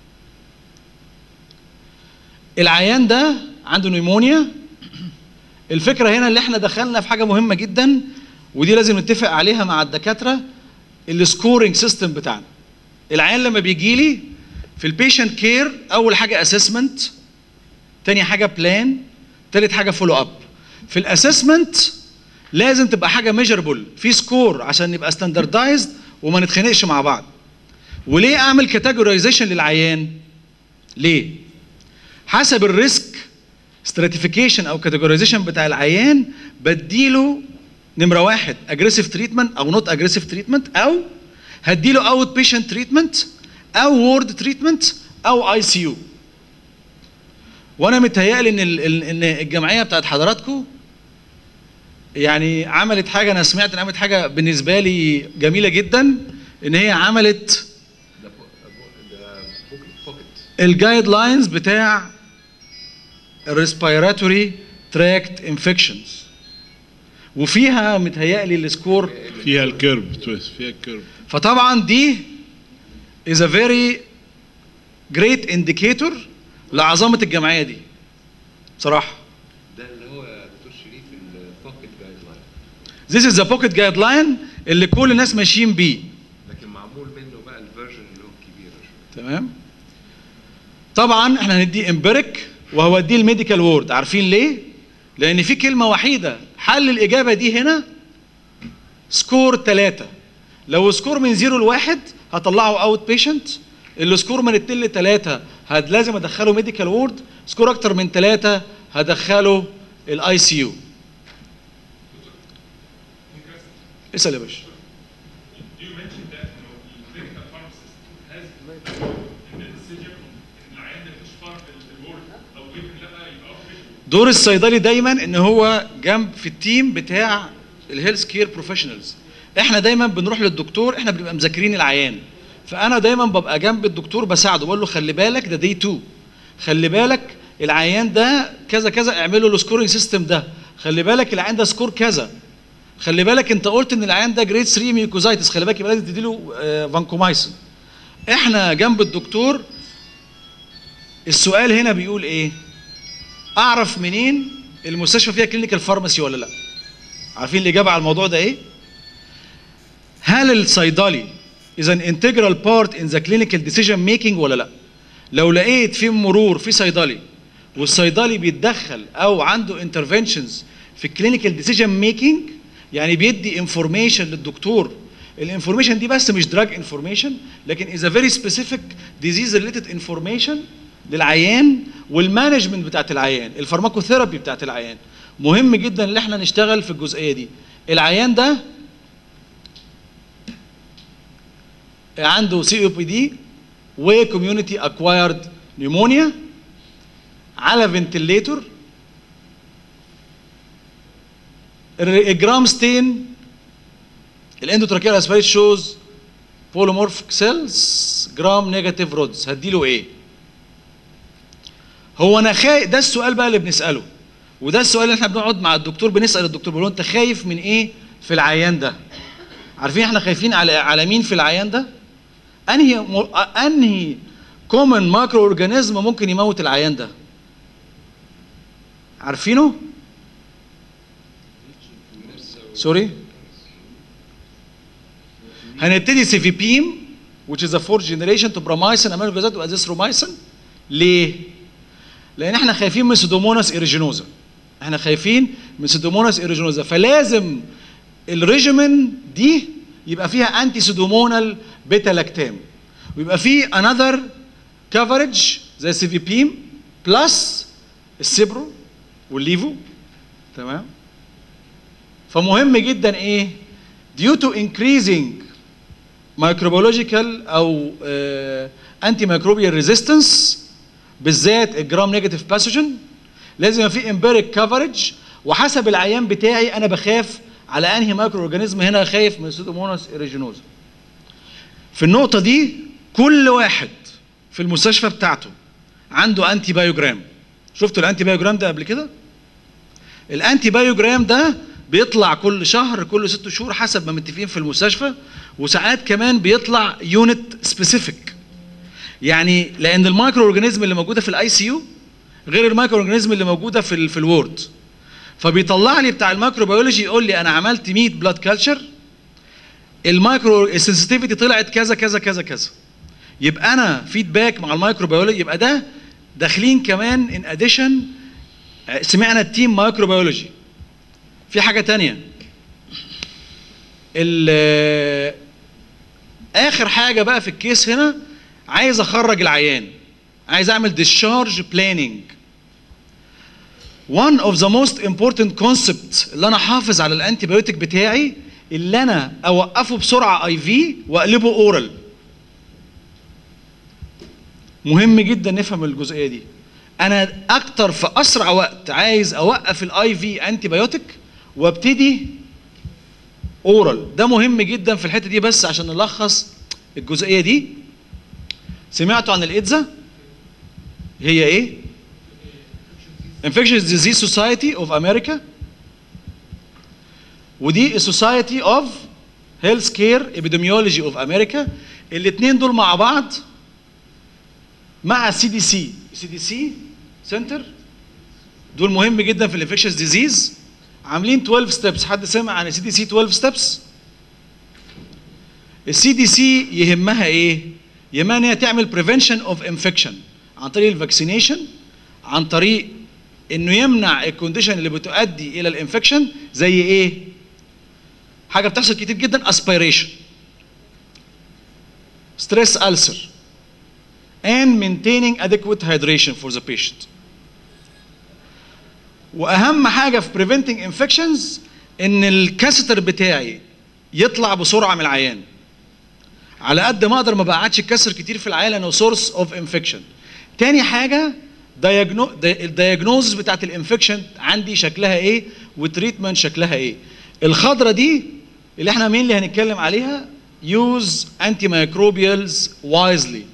العيان ده عنده نيمونيا الفكره هنا اللي احنا دخلنا في حاجه مهمه جدا ودي لازم نتفق عليها مع الدكاتره السكورنج سيستم بتاعنا العيان لما بيجي لي في البيشنت كير اول حاجه اسسمنت تاني حاجه بلان تالت حاجه فولو اب في الاسسمنت لازم تبقى حاجه ميجربل في سكور عشان يبقى ستاندردايزد وما نتخانقش مع بعض وليه اعمل كاتيجورايزيشن للعيان ليه حسب الريسك ستراتيفيكيشن او كاتيجورايزيشن بتاع العيان بديله نمره واحد اجريسيف تريتمنت او نوت اجريسيف تريتمنت او هديله اوت بيشنت تريتمنت او وورد تريتمنت او اي سي يو وانا متهيألي ان ال- ال- ان الجمعيه بتاعت حضراتكم يعني عملت حاجه انا سمعت ان عملت حاجه بالنسبه لي جميله جدا ان هي عملت ده بو- ده بوكت بوكت الجايد لاينز بتاع الريسبيراتوري تراكت انفكشنز وفيها متهيألي السكور فيها الكيرف تويست فيها الكيرف فطبعا دي is a very great indicator لعظمه الجمعيه دي بصراحه ده اللي هو يا دكتور شريف البوكت جايد لاين This is the pocket guideline اللي كل الناس ماشيين بيه لكن معمول منه بقى الفيرجن اللي هو الكبير شويه تمام طبعا احنا هنديه امبيريك وهوديه الميديكال وورد عارفين ليه لان في كلمه وحيده حل الاجابه دي هنا سكور ثلاثة لو سكور من زيرو لواحد هطلعه اوت بيشنت السكور من اتنين لتلاتة هد لازم ادخله ميديكال وورد سكور اكتر من ثلاثة هدخله الاي سي يو اسال يا باشا You mentioned that you know, the clinical pharmacist has in the decision ان العيان ده مش فار في الورد او يمكن لا يبقى اوف دور الصيدلي دايما ان هو جنب في التيم بتاع الهيلث كير بروفيشنالز احنا دايما بنروح للدكتور احنا بنبقى مذاكرين العيان فانا دايما ببقى جنب الدكتور بساعده بقول له خلي بالك ده دي 2 خلي بالك العيان ده كذا كذا اعمله له سكورنج سيستم ده خلي بالك العيان ده سكور كذا خلي بالك انت قلت ان العيان ده جريد 3 ميوكوزايتس خلي بالك يبقى لازم تديله آه، فانكومايسين احنا جنب الدكتور السؤال هنا بيقول ايه اعرف منين المستشفى فيها كلينيكال فارماسي ولا لا عارفين الاجابه على الموضوع ده ايه هل الصيدلي is an integral part in the clinical decision making ولا لا لو لقيت في مرور في صيدلي والصيدلي بيتدخل او عنده interventions في الكلينيكال ديسيجن ميكنج يعني بيدي انفورميشن للدكتور الانفورميشن دي بس مش دراج انفورميشن لكن از فيري سبيسيفيك ديزيز ريليتد انفورميشن للعيان والمانجمنت بتاعت العيان الفارماكوثيرابي بتاعت العيان مهم جدا ان احنا نشتغل في الجزئيه دي العيان ده عنده سي او بي دي وكوميونتي اكوايرد نيمونيا على فنتليتور الجرام ستين الاندوتراكيال اسبريت شوز بوليمورفيك سيلز جرام نيجاتيف رودز هديله ايه هو انا خايف ده السؤال بقى اللي بنساله وده السؤال اللي احنا بنقعد مع الدكتور بنسال الدكتور بنقول له انت خايف من ايه في العيان ده عارفين احنا خايفين على على مين في العيان ده انهي م... انهي كومن ماكرو اورجانيزم ممكن يموت العيان ده عارفينه سوري هنبتدي سيفيبيم which is a fourth generation to bromycin امينوجلوزات وازيثرومايسين ليه؟ لان احنا خايفين من سودوموناس ايريجينوزا احنا خايفين من سودوموناس ايريجينوزا فلازم الريجيمن دي يبقى فيها انتي سودومونال بيتا لاكتام ويبقى فيه انذر كفرج زي سي في بيم بلس السيبرو والليفو تمام فمهم جدا ايه due to increasing مايكروبيولوجيكال او انتي مايكروبيال ريزيستنس بالذات الجرام نيجاتيف باثوجين لازم يبقى في امبيريك كفرج وحسب العيان بتاعي انا بخاف على انهي مايكرو اورجانيزم هنا خايف من سودوموناس ايريجينوزا في النقطه دي كل واحد في المستشفى بتاعته عنده انتي بايوجرام شفتوا الانتي بايوجرام ده قبل كده الانتي بايوجرام ده بيطلع كل شهر كل ست شهور حسب ما متفقين في المستشفى وساعات كمان بيطلع يونت سبيسيفيك يعني لان المايكرو اورجانيزم اللي موجوده في الاي سي يو غير المايكرو اورجانيزم اللي موجوده في ال في الوورد فبيطلع لي بتاع الميكروبيولوجي يقول لي انا عملت 100 بلاد كلتشر المايكرو السنسيتيفيتي طلعت كذا كذا كذا كذا يبقى انا فيدباك مع الميكروبيولوجي يبقى ده داخلين كمان ان اديشن سمعنا التيم مايكروبيولوجي في حاجه تانية ال- اخر حاجه بقى في الكيس هنا عايز اخرج العيان عايز اعمل discharge planning one of the most important concepts اللي انا حافظ على الانتي بايوتيك بتاعي اللي انا اوقفه بسرعه اي في واقلبه اورال مهم جدا نفهم الجزئيه دي انا اكتر في اسرع وقت عايز اوقف الاي في انتي بايوتيك وابتدي اورال ده مهم جدا في الحته دي بس عشان نلخص الجزئيه دي سمعتوا عن الايدزا هي ايه Infectious Disease Society of America ودي Society of Health Care Epidemiology of America الاثنين دول مع بعض مع السي دي سي السي دي سي سنتر دول مهم جدا في الانفكشنز ديزيز عاملين 12 ستيبس حد سمع عن السي دي سي 12 ستيبس السي دي سي يهمها ايه يهمها ان هي تعمل بريفنشن اوف انفكشن عن طريق الفاكسينيشن عن طريق انه يمنع الكونديشن اللي بتؤدي الى الانفكشن زي ايه حاجه بتحصل كتير جدا اسبيريشن ستريس ulcer and maintaining adequate hydration for the patient واهم حاجه في preventing infections ان الكاستر بتاعي يطلع بسرعه من العيان على قد ما اقدر ما بقعدش الكسر كتير في العيان لانه سورس اوف انفكشن تاني حاجه الدياجنوزز بتاعت الانفكشن عندي شكلها ايه والتريتمنت شكلها ايه الخضره دي اللي احنا مين اللي هنتكلم عليها يوز انتي مايكروبيالز وايزلي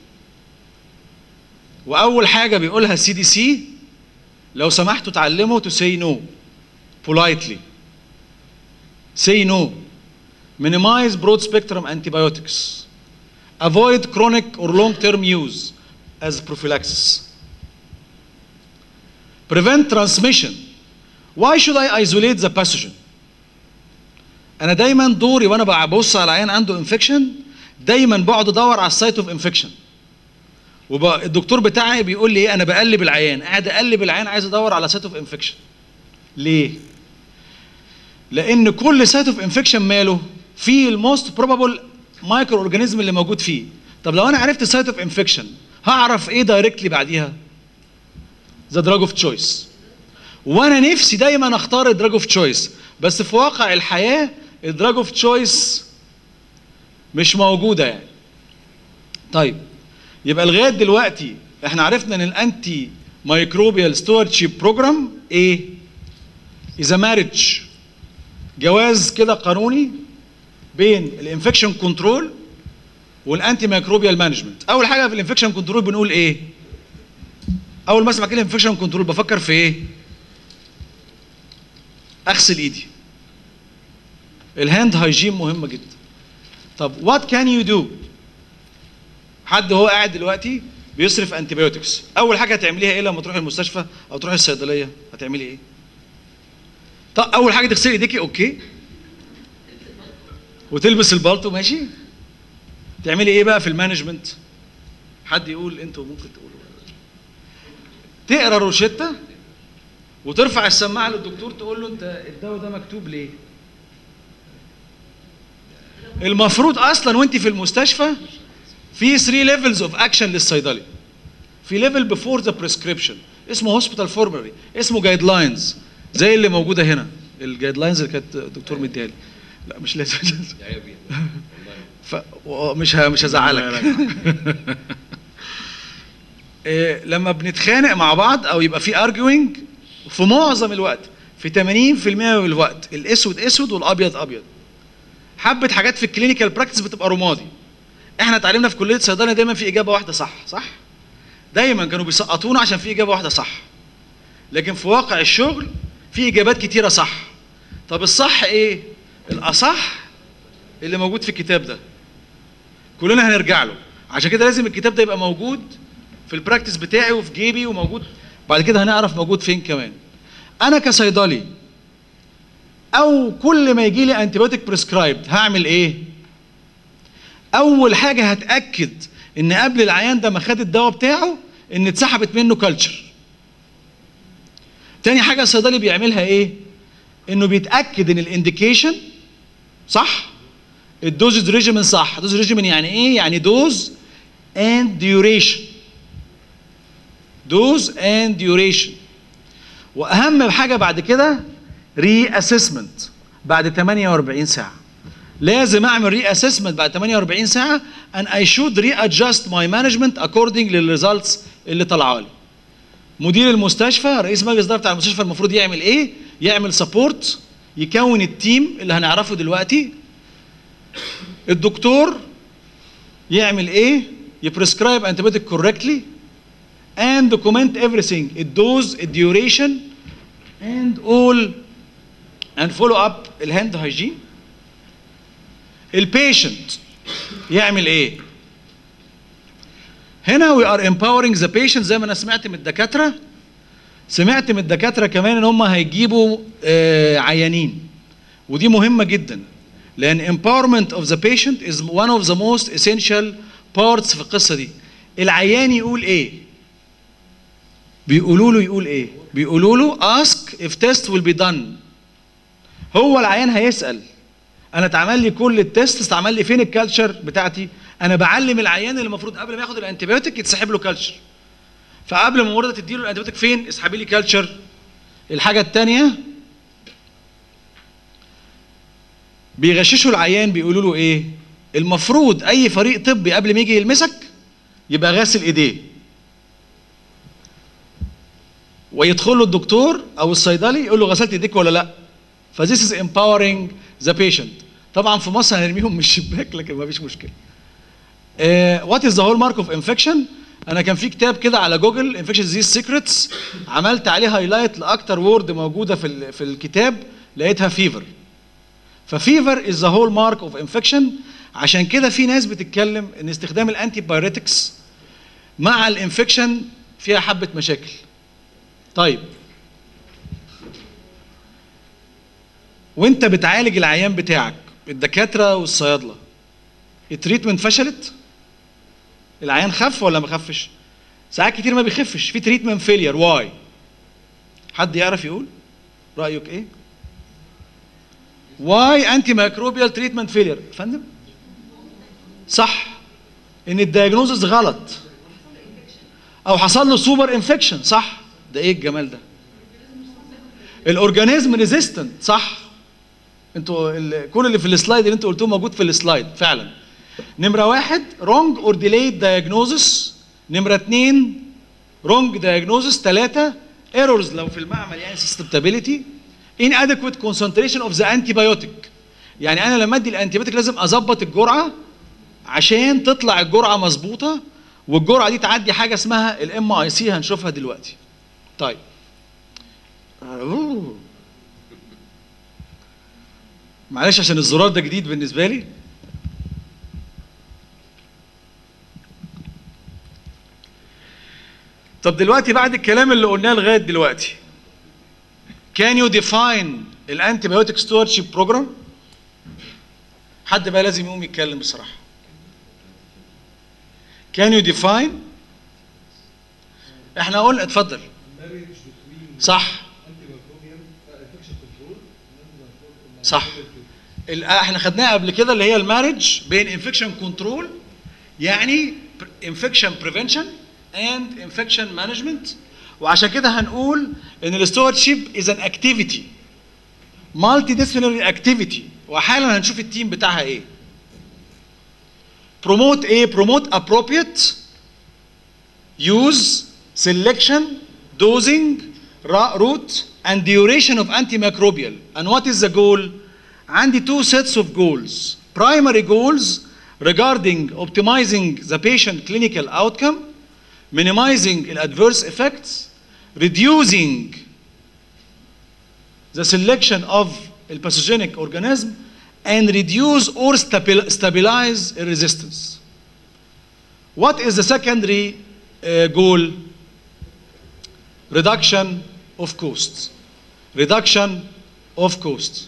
واول حاجه بيقولها السي دي سي لو سمحتوا اتعلموا تو سي نو politely say no minimize broad spectrum antibiotics avoid chronic or long term use as prophylaxis prevent transmission why should I isolate the pathogen انا دايما دوري وانا ببص على عيان عنده انفكشن دايما بقعد ادور على السايت اوف انفكشن وبقى الدكتور بتاعي بيقول لي ايه انا بقلب العيان قاعد اقلب العيان عايز ادور على سايت اوف انفكشن ليه لان كل سايت اوف انفكشن ماله في الموست بروبابل مايكرو اورجانيزم اللي موجود فيه طب لو انا عرفت السايت اوف انفكشن هعرف ايه دايركتلي بعديها ذا دراج اوف تشويس وانا نفسي دايما اختار الدراج اوف تشويس بس في واقع الحياه الدراج اوف تشويس مش موجوده يعني طيب يبقى لغايه دلوقتي احنا عرفنا ان الانتي مايكروبيال ستوردشيب بروجرام ايه؟ اذا مارج جواز كده قانوني بين الانفكشن كنترول والانتي مايكروبيال مانجمنت اول حاجه في الانفكشن كنترول بنقول ايه اول ما اسمع كلمه انفكشن كنترول بفكر في ايه اغسل ايدي الهاند هايجين مهمه جدا طب وات كان يو دو حد هو قاعد دلوقتي بيصرف انتيبيوتكس اول حاجه هتعمليها ايه لما تروحي المستشفى او تروحي الصيدليه هتعملي ايه طب اول حاجه تغسلي ايديكي اوكي وتلبس البالطو ماشي تعملي ايه بقى في المانجمنت حد يقول انتوا ممكن تقولوا تقرا روشته وترفع السماعه للدكتور تقول له انت الدواء ده مكتوب ليه المفروض اصلا وانت في المستشفى في 3 ليفلز اوف اكشن للصيدلي في ليفل بيفور ذا بريسكريبشن اسمه هوسبيتال فورمري اسمه جايد لاينز زي اللي موجوده هنا الجايد لاينز اللي كانت الدكتور مديها لي لا مش لازم ف مش ه... مش هزعلك إيه، لما بنتخانق مع بعض او يبقى في ارجوينج في معظم الوقت في 80% من الوقت الاسود اسود والابيض ابيض حبه حاجات في الكلينيكال براكتس بتبقى رمادي احنا اتعلمنا في كليه صيدله دايما في اجابه واحده صح صح دايما كانوا بيسقطونا عشان في اجابه واحده صح لكن في واقع الشغل في اجابات كتيره صح طب الصح ايه الاصح اللي موجود في الكتاب ده كلنا هنرجع له عشان كده لازم الكتاب ده يبقى موجود في البراكتس بتاعي وفي جيبي وموجود بعد كده هنعرف موجود فين كمان انا كصيدلي او كل ما يجي لي انتيبيوتيك بريسكرايبد هعمل ايه اول حاجه هتاكد ان قبل العيان ده ما خد الدواء بتاعه ان اتسحبت منه كلتشر تاني حاجه الصيدلي بيعملها ايه انه بيتاكد ان الانديكيشن صح الدوز ريجيمن صح دوز ريجيمن يعني ايه يعني دوز اند ديوريشن دوز اند ديوريشن واهم حاجه بعد كده ري اسسمنت بعد 48 ساعه لازم اعمل ري اسسمنت بعد 48 ساعه and I should readjust my management according للريزلتس اللي طالعه لي مدير المستشفى رئيس مجلس الاداره بتاع المستشفى المفروض يعمل ايه يعمل سبورت يكون التيم اللي هنعرفه دلوقتي الدكتور يعمل ايه يبريسكرايب انتيبيوتيك كوركتلي and document everything الدوز الديوريشن and all and follow up الهاند هايجين البيشنت يعمل ايه هنا we are empowering the patient زي ما انا سمعت من الدكاتره سمعت من الدكاتره كمان ان هم هيجيبوا آه عيانين ودي مهمه جدا لان empowerment of the patient is one of the most essential parts في القصه دي العيان يقول ايه بيقولوا له يقول ايه بيقولوا له ask if test will be done هو العيان هيسال انا اتعمل لي كل التست اتعمل لي فين الكالتشر بتاعتي انا بعلم العيان اللي المفروض قبل ما ياخد الانتيبيوتيك يتسحب له كالتشر فقبل ما الممرضه تديله الانتيبيوتيك فين اسحبي لي كالتشر الحاجه الثانيه بيغششوا العيان بيقولوا له ايه المفروض اي فريق طبي قبل ما يجي يلمسك يبقى غاسل ايديه ويدخل له الدكتور او الصيدلي يقول له غسلت ايديك ولا لا فذيس از empowering ذا بيشنت طبعا في مصر هنرميهم من الشباك لكن ما فيش مشكله وات از ذا هول مارك اوف انفكشن انا كان في كتاب كده على جوجل انفكشن ديزيز سيكريتس عملت عليه هايلايت لاكتر وورد موجوده في ال- في الكتاب لقيتها فيفر ففيفر از ذا هول مارك اوف انفكشن عشان كده في ناس بتتكلم ان استخدام الانتي بايريتكس مع الانفكشن فيها حبه مشاكل طيب وانت بتعالج العيان بتاعك الدكاتره والصيادله التريتمنت فشلت العيان خف ولا ما خفش ساعات كتير ما بيخفش في تريتمنت فيلير واي حد يعرف يقول رايك ايه واي انتي مايكروبيال تريتمنت فيلير فندم صح ان الدايجنوزس غلط او حصل له سوبر انفكشن صح ده ايه الجمال ده الاورجانيزم ريزيستنت صح انتوا ال- كل اللي في السلايد اللي انتوا قلتوه موجود في السلايد فعلا نمره واحد رونج اور ديليد دايجنوزس نمره اثنين رونج دايجنوزس ثلاثه ايرورز لو في المعمل يعني سستابيليتي inadequate concentration of the antibiotic يعني انا لما ادي الانتيبيوتيك لازم اظبط الجرعه عشان تطلع الجرعه مظبوطه والجرعه دي تعدي حاجه اسمها الام اي سي هنشوفها دلوقتي طيب أوه. معلش عشان الزرار ده جديد بالنسبه لي طب دلوقتي بعد الكلام اللي قلناه لغايه دلوقتي can you define الانتيبيوتيك stewardship program حد بقى لازم يقوم يتكلم بصراحه can you define احنا قلنا اتفضل صح صح ال- احنا خدناها قبل كده اللي هي المارج بين انفكشن كنترول يعني انفكشن بريفنشن اند انفكشن مانجمنت وعشان كده هنقول ان الستوردشيب از ان اكتيفيتي مالتي ديسيبلينري اكتيفيتي وحالا هنشوف التيم بتاعها ايه promote ايه promote appropriate use selection dosing ra- route and duration of antimicrobial and what is the goal عندي two sets of goals primary goals regarding optimizing the patient clinical outcome minimizing the adverse effects reducing the selection of a pathogenic organism and reduce or stabil- stabilize a resistance. What is the secondary uh, goal? Reduction of costs. Reduction of costs.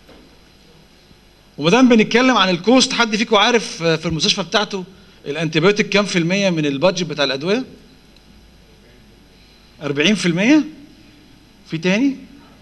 وما دام بنتكلم عن الكوست حد فيكم عارف آه، في المستشفى بتاعته الانتيبيوتيك كام في المية من البادجت بتاع الأدوية؟ 40% في تاني؟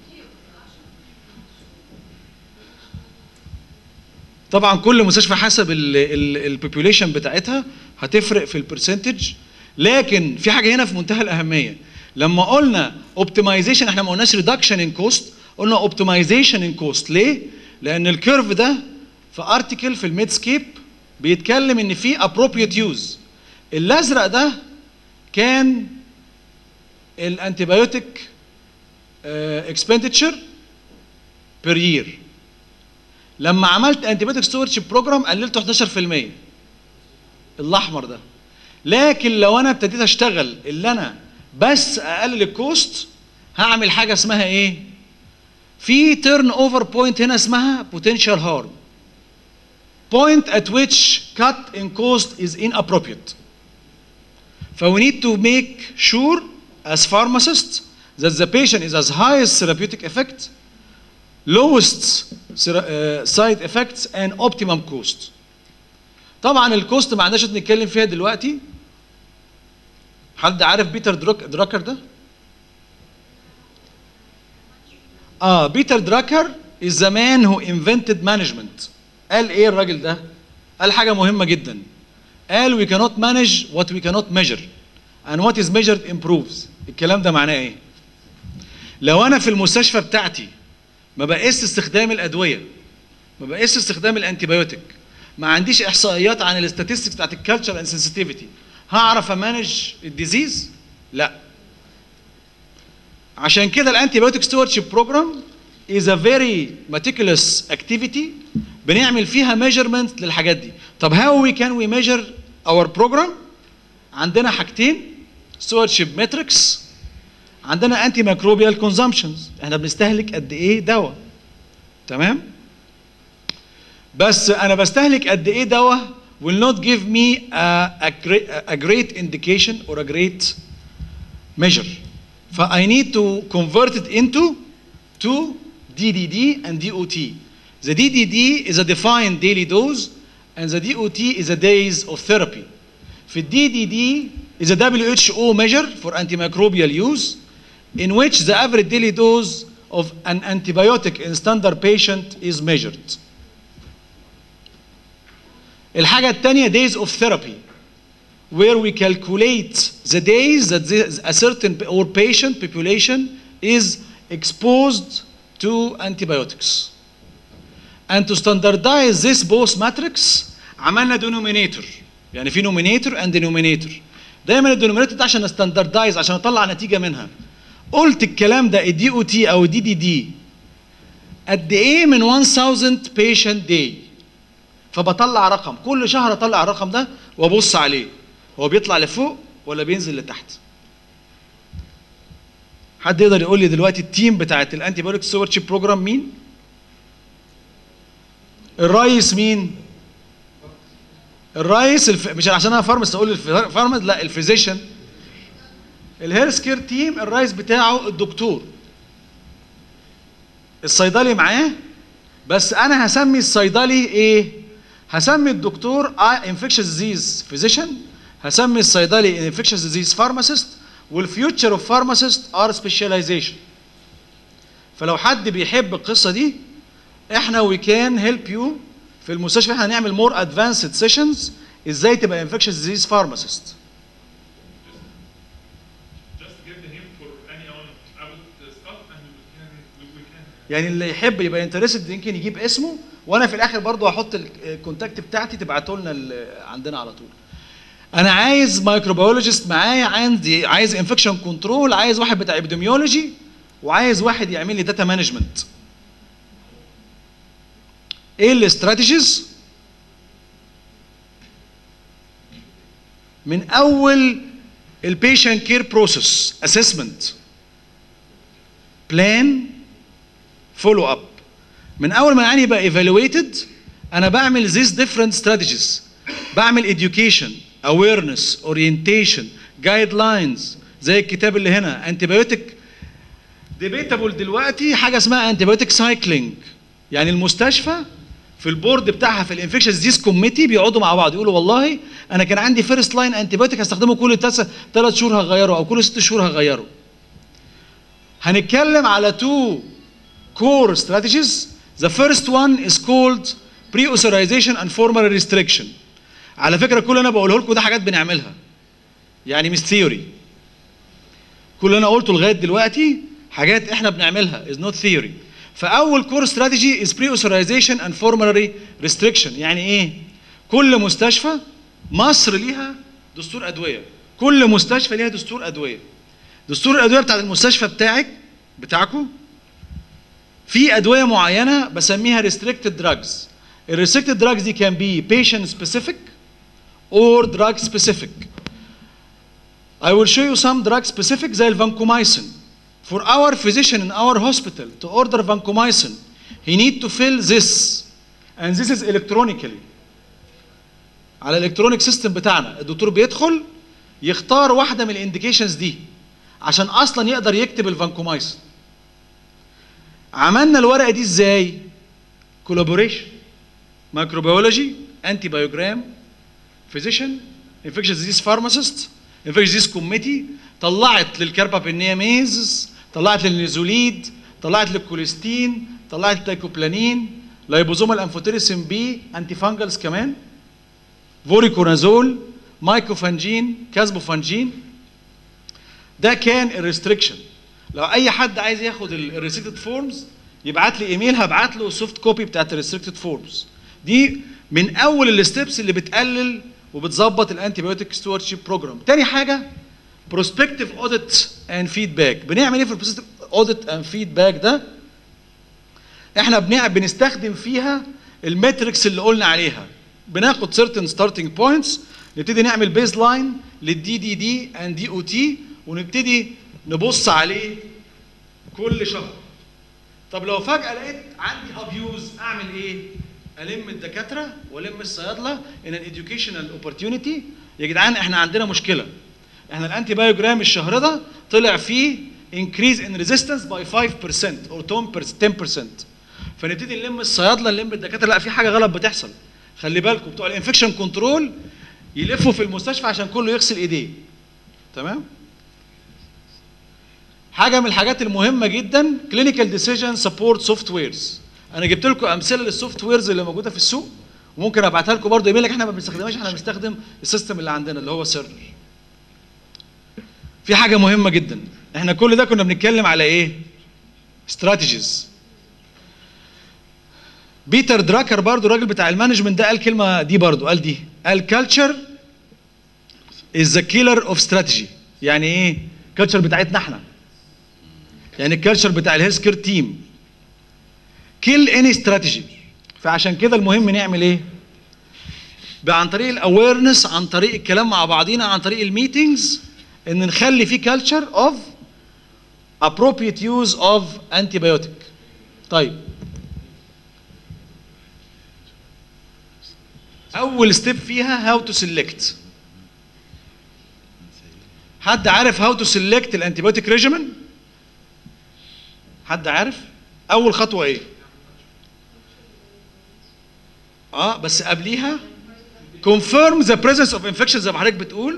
طبعا كل مستشفى حسب البوبوليشن بتاعتها هتفرق في البرسنتج لكن في حاجه هنا في منتهى الاهميه لما قلنا اوبتمايزيشن احنا ما قلناش ريدكشن ان كوست قلنا اوبتمايزيشن ان كوست ليه؟ لان الكيرف ده في ارتكل في الميدسكيب بيتكلم ان في appropriate يوز الازرق ده كان الانتيبيوتيك اكسبندتشر بير يير لما عملت انتيبيوتيك ستورج بروجرام قللته 11% الاحمر ده لكن لو انا ابتديت اشتغل اللي انا بس اقلل الكوست هعمل حاجه اسمها ايه في تيرن اوفر بوينت هنا اسمها بوتنشال هارم point at which cut in cost is inappropriate ف we need to make sure as pharmacists that the patient is as highest therapeutic effect lowest sera- uh, side effects and optimum cost طبعا الكوست ما عندناش نتكلم فيها دلوقتي حد عارف بيتر دروك دراكر ده اه بيتر دراكر is the man who invented management قال ايه الراجل ده قال حاجه مهمه جدا قال we cannot manage what we cannot measure and what is measured improves الكلام ده معناه ايه لو انا في المستشفى بتاعتي ما بقيس استخدام الادويه ما بقيس استخدام الانتيبيوتيك ما عنديش احصائيات عن الاستاتستكس بتاعت الكالتشر اند سنسيتيفيتي هعرف امانج الديزيز لا عشان كده الانتيبيوتيك ستوردشيب بروجرام is a very meticulous activity بنعمل فيها measurement للحاجات دي طب how we can we measure our program عندنا حاجتين stewardship metrics عندنا انتي ميكروبيال كونزامشنز احنا بنستهلك قد ايه دواء تمام بس انا بستهلك قد ايه دواء will not give me a, a, great, a great indication or a great measure ف I need to convert it into to DDD and DOT the DDD is a defined daily dose and the DOT is a days of therapy في ال DDD is a WHO measure for antimicrobial use in which the average daily dose of an antibiotic in standard patient is measured. الحاجة الثانية days of therapy where we calculate the days that the- a certain or patient population is exposed to antibiotics. And to standardize this both matrix عملنا denominator يعني في numerator and denominator دايما الدينومينيتور ده عشان استاندردايز عشان اطلع نتيجه منها قلت الكلام ده الدي او تي او الدي دي دي قد ايه من 1000 patient day فبطلع رقم كل شهر اطلع الرقم ده وابص عليه هو بيطلع لفوق ولا بينزل لتحت حد يقدر يقول لي دلوقتي التيم بتاعت الانتي بايوتيك ستوردشيب بروجرام مين الرئيس مين الرئيس الف... مش عشان انا فارمست اقول الفارمست لا الفيزيشن الهيلث كير تيم الرئيس بتاعه الدكتور الصيدلي معاه بس انا هسمي الصيدلي ايه هسمي الدكتور انفكشن ديزيز فيزيشن هسمي الصيدلي انفكشن ديزيز فارماسيست والفيوتشر اوف فارماسيست ار سبيشاليزيشن فلو حد بيحب القصه دي احنا وي كان هيلب يو في المستشفى احنا هنعمل مور ادفانسد سيشنز ازاي تبقى انفكشن ديزيز فارماسيست Just give the name for anyone about the stuff and we can we, we can يعني اللي يحب يبقى انترستد يمكن يجيب اسمه وانا في الاخر برضو هحط ال- الكونتاكت بتاعتي تبعته لنا ال- عندنا على طول انا عايز مايكروبيولوجيست معايا عندي عايز انفكشن كنترول عايز واحد بتاع ابيديميولوجي وعايز واحد يعمل لي داتا مانجمنت ايه الاستراتيجيز من اول البيشنت كير بروسيس اسسمنت بلان فولو اب من اول ما يعني يبقى ايفالويتد انا بعمل these different strategies بعمل education awareness orientation guidelines زي الكتاب اللي هنا antibiotic debatable دلوقتي حاجه اسمها antibiotic cycling يعني المستشفى في البورد بتاعها في الانفكشنز ديز كوميتي بيقعدوا مع بعض يقولوا والله انا كان عندي فيرست لاين انتيبيوتيك هستخدمه كل ثلاث شهور هغيره او كل ست شهور هغيره هنتكلم على تو core strategies. The first one is called pre-authorization and formal restriction. على فكرة كل اللي أنا بقوله لكم ده حاجات بنعملها. يعني مش ثيوري. كل اللي أنا قلته لغاية دلوقتي حاجات إحنا بنعملها is not theory. فأول core strategy is pre-authorization and formulary restriction. يعني إيه؟ كل مستشفى مصر ليها دستور أدوية. كل مستشفى ليها دستور أدوية. دستور الأدوية بتاعت المستشفى بتاعك بتاعكم في ادويه معينه بسميها restricted drugs الريستريكتد drugs دي can be patient specific or drug specific I will show you some drug specific زي الفانكومايسين for our physician in our hospital to order vancomycin he need to fill this and this is electronically على الالكترونيك سيستم بتاعنا الدكتور بيدخل يختار واحده من الانديكيشنز دي عشان اصلا يقدر يكتب الفانكومايسين عملنا الورقه دي ازاي كولابوريشن مايكروبيولوجي انتي بايوجرام فيزيشن انفكشن ديزيز فارماسيست انفكشن ديزيز كوميتي طلعت للكاربابينياميز طلعت للنيزوليد طلعت للكوليستين طلعت للتايكوبلانين لايبوزومال انفوتيريسين بي انتي فانجلز كمان فوريكونازول مايكوفانجين كازبوفانجين ده كان الريستريكشن لو اي حد عايز ياخد الريستريكتد فورمز يبعت لي ايميل هبعت له السوفت كوبي بتاعت الريستريكتد فورمز دي من اول الستبس اللي بتقلل وبتظبط الانتي بايوتيك ستوردشيب بروجرام تاني حاجه بروسبكتيف اوديت اند فيدباك بنعمل ايه في البروسبكتيف اوديت اند فيدباك ده احنا بنع- بنستخدم فيها المتركس اللي قلنا عليها بناخد certain starting points نبتدي نعمل بيز لاين للدي دي دي اند دي او تي ونبتدي نبص عليه كل شهر طب لو فجأة لقيت عندي ابيوز اعمل ايه؟ الم الدكاترة والم الصيادلة ان educational opportunity يا جدعان احنا عندنا مشكلة احنا الانتي بايوجرام الشهر ده طلع فيه increase in resistance by 5% or 10% فنبتدي نلم الصيادله نلم الدكاتره لا في حاجه غلط بتحصل خلي بالكم بتوع الانفكشن كنترول يلفوا في المستشفى عشان كله يغسل ايديه تمام حاجه من الحاجات المهمه جدا كلينيكال ديسيجن سبورت سوفت ويرز انا جبت لكم امثله للسوفت ويرز اللي موجوده في السوق وممكن ابعتها لكم برضه ايميل لك احنا ما بنستخدمهاش احنا بنستخدم السيستم اللي عندنا اللي هو سيرفر في حاجه مهمه جدا احنا كل ده كنا بنتكلم على ايه استراتيجيز بيتر دراكر برضو الراجل بتاع المانجمنت ده قال كلمه دي برضو قال دي قال كالتشر از ذا كيلر اوف استراتيجي يعني ايه الكالتشر بتاعتنا احنا يعني الكالتشر بتاع الهيلث كير تيم كيل اني استراتيجي فعشان كده المهم نعمل ايه بقى عن طريق الاويرنس عن طريق الكلام مع بعضينا عن طريق الميتينجز ان نخلي في كالتشر اوف appropriate use of antibiotic طيب اول ستيب فيها هاو تو سيلكت حد عارف هاو تو سيلكت الانتيبيوتيك ريجيمن حد عارف اول خطوه ايه اه بس قبليها confirm the presence of infection زي ما حضرتك بتقول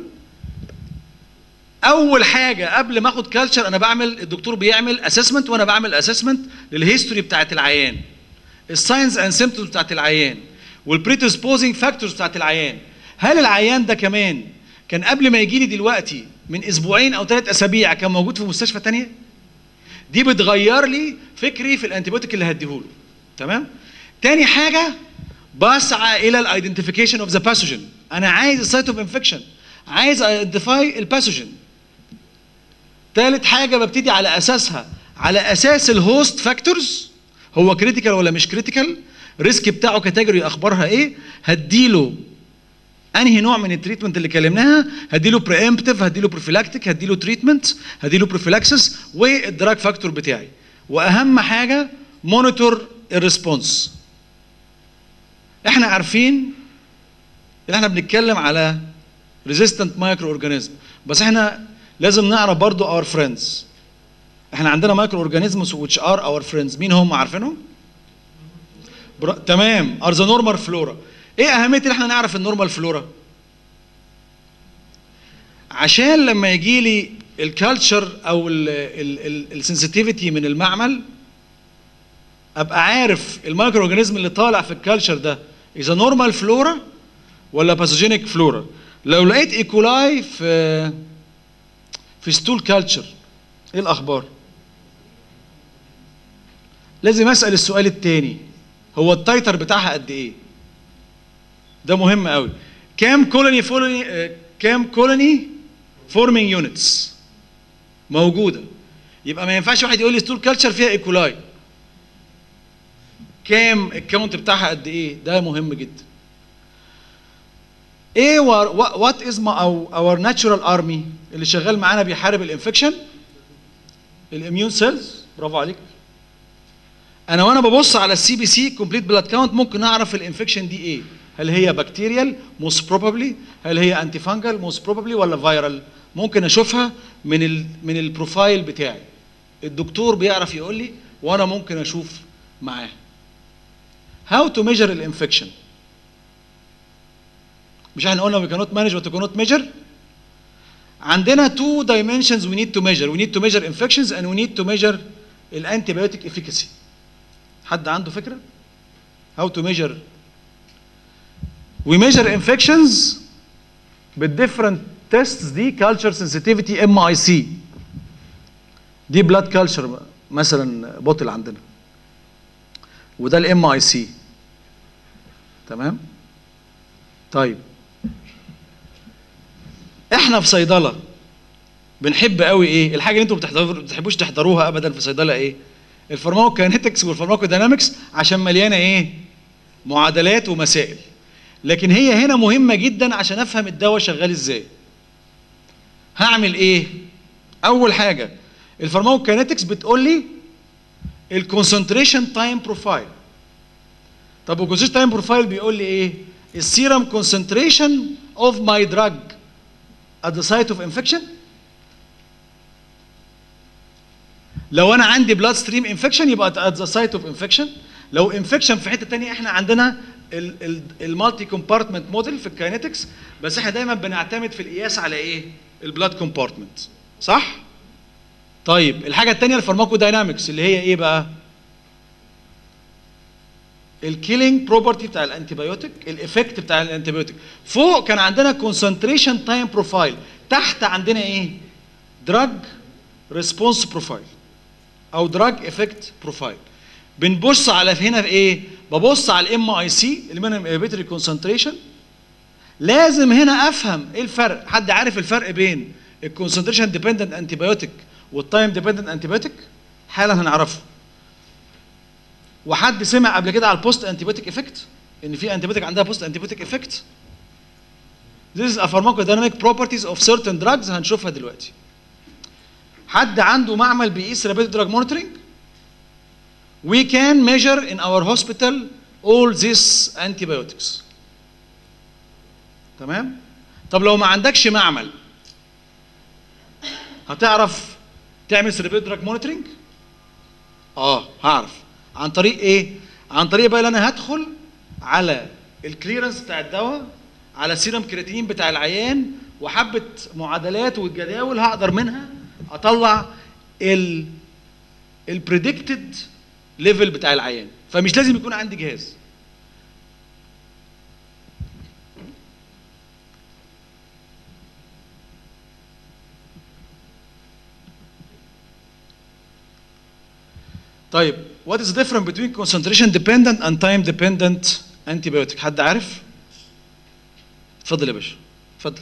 اول حاجه قبل ما اخد كالتشر انا بعمل الدكتور بيعمل اسسمنت وانا بعمل اسسمنت للهيستوري بتاعت العيان الساينز اند سيمبتومز بتاعت العيان والبريدisposing فاكتورز بتاعت العيان هل العيان ده كمان كان قبل ما يجي لي دلوقتي من اسبوعين او ثلاث اسابيع كان موجود في مستشفى تانية دي بتغير لي فكري في الانتيبيوتيك اللي هديهوله تمام تاني حاجه بسعى الى الايدنتيفيكيشن اوف ذا باثوجين انا عايز السايت اوف انفكشن عايز ايدنتيفاي الباثوجين تالت حاجه ببتدي على اساسها على اساس الهوست فاكتورز هو كريتيكال ولا مش كريتيكال ريسك بتاعه كاتيجوري اخبارها ايه هديله انهي نوع من التريتمنت اللي كلمناها هديله بريمبتيف هديله بروفيلاكتيك هديله تريتمنت هديله بروفيلاكسس والدراج فاكتور بتاعي واهم حاجه مونيتور الريسبونس احنا عارفين ان احنا بنتكلم على ريزيستنت مايكرو اورجانيزم بس احنا لازم نعرف برضو اور فريندز احنا عندنا مايكرو اورجانيزمز which ار اور فريندز مين هم عارفينهم برا... تمام ار ذا نورمال فلورا ايه اهميه ان احنا نعرف النورمال فلورا عشان لما يجي لي الكالتشر او السنسيتيفيتي من المعمل ابقى عارف المايكرو اورجانيزم اللي طالع في الكالتشر ده اذا نورمال فلورا ولا باثوجينيك فلورا لو لقيت ايكولاي في في ستول كالتشر ايه الاخبار لازم اسال السؤال التاني هو التايتر بتاعها قد ايه ده مهم قوي كام كولوني فولوني كام كولوني فورمينج يونتس موجوده يبقى ما ينفعش واحد يقول لي ستول كالتشر فيها ايكولاي كام الكاونت بتاعها قد ايه ده مهم جدا ايه وات از او اور ناتشورال ارمي اللي شغال معانا بيحارب الانفكشن الاميون سيلز برافو عليك انا وانا ببص على السي بي سي كومبليت بلاد كاونت ممكن اعرف الانفكشن دي ايه هل هي بكتيريال موست بروبابلي هل هي انتي فانجل موست بروبابلي ولا فيرال ممكن اشوفها من ال من البروفايل بتاعي الدكتور بيعرف يقول لي وانا ممكن اشوف معاه how to measure الانفكشن مش احنا قلنا we cannot manage what we cannot measure عندنا two dimensions we need to measure we need to measure infections and we need to measure الانتيبيوتيك efficacy حد عنده فكره how to measure we measure infections بالديفرنت tests دي culture sensitivity MIC دي blood culture مثلا بوتل عندنا وده الام اي سي تمام طيب احنا في صيدله بنحب قوي ايه الحاجه اللي انتوا بتحضروا ما بتحبوش تحضروها ابدا في صيدله ايه الفارماكوكاينetics والفارماكودينامكس عشان مليانه ايه معادلات ومسائل لكن هي هنا مهمه جدا عشان افهم الدواء شغال ازاي هعمل ايه اول حاجه الفارماكوكاينetics بتقول لي الكونسنتريشن تايم بروفايل طب الكونسنتريشن تايم بروفايل بيقول لي ايه السيرم كونسنتريشن اوف ماي دراج at the site of infection لو انا عندي بلاد ستريم انفكشن يبقى at the site of infection لو انفكشن في حته تانية احنا عندنا المالتي كومبارتمنت موديل في الكاينetics بس احنا دايما بنعتمد في القياس على ايه البلاد كومبارتمنت صح طيب الحاجه الثانيه الفارماكو داينامكس اللي هي ايه بقى الكيلينج بروبرتي بتاع الانتيبيوتيك الايفكت بتاع الانتيبيوتيك فوق كان عندنا كونسنتريشن تايم بروفايل تحت عندنا ايه دراج ريسبونس بروفايل او دراج افكت بروفايل بنبص على هنا في ايه ببص على الام اي سي المينيمم انهبيتوري كونسنتريشن لازم هنا افهم ايه الفرق حد عارف الفرق بين الكونسنتريشن ديبندنت انتيبيوتيك والتايم ديبندنت انتيبيوتيك حالا هنعرفه وحد سمع قبل كده على البوست انتيبيوتيك افكت ان في انتيبيوتيك عندها بوست انتيبيوتيك افكت This is a pharmacodynamic properties of certain drugs هنشوفها دلوقتي حد عنده معمل بيقيس rapid drug monitoring we can measure in our hospital all these antibiotics تمام طب لو ما عندكش معمل هتعرف تعمل سيربيت دراج مونيتورنج اه هعرف عن طريق ايه عن طريق بقى انا هدخل على الكليرنس بتاع الدواء على السيرم كرياتين بتاع العيان وحبه معادلات والجداول هقدر منها اطلع ال البريدكتد ليفل بتاع العيان فمش لازم يكون عندي جهاز طيب what is the difference between concentration dependent and time dependent antibiotic حد عارف اتفضل يا باشا اتفضل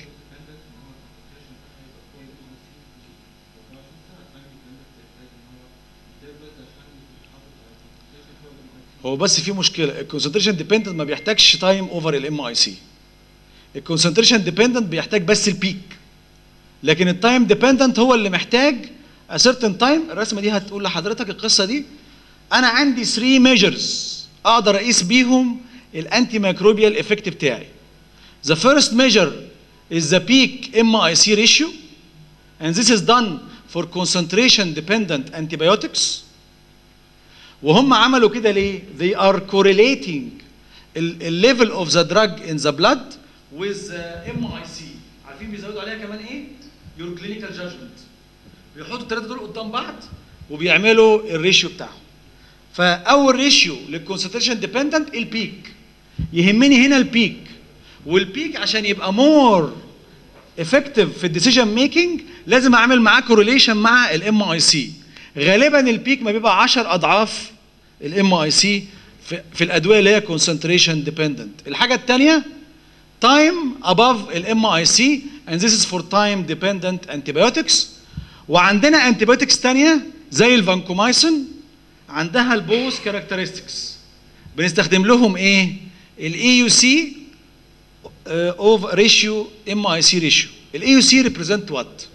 هو بس في مشكله الكونسنتريشن ديبندنت ما بيحتاجش تايم اوفر الام اي سي الكونسنتريشن ديبندنت بيحتاج بس البيك لكن التايم ديبندنت هو اللي محتاج a certain time الرسمه دي هتقول لحضرتك القصه دي انا عندي 3 ميجرز اقدر اقيس بيهم الانتي ميكروبيال افكت بتاعي The first measure is the peak MIC ratio and this is done for concentration dependent antibiotics وهم عملوا كده ليه؟ They are correlating ال level of the drug in the blood with uh, MIC عارفين بيزودوا عليها كمان ايه؟ Your clinical judgment بيحطوا الثلاثه دول قدام بعض وبيعملوا الريشيو بتاعهم فاول ريشيو للكونسنتريشن ديبندنت البيك يهمني هنا البيك والبيك عشان يبقى مور افكتيف في الديسيجن ميكنج لازم اعمل معاه كورليشن مع الام اي سي غالبا البيك ما بيبقى 10 اضعاف الام اي سي في الادويه اللي هي كونسنتريشن ديبندنت الحاجه الثانيه time above الام اي سي and this is for time dependent antibiotics وعندنا antibiotics تانية زي الفانكومايسين عندها البوز كاركترستكس بنستخدم لهم ايه الاي يو سي اوف ريشيو ام اي سي ريشيو الاي يو سي ريبريزنت وات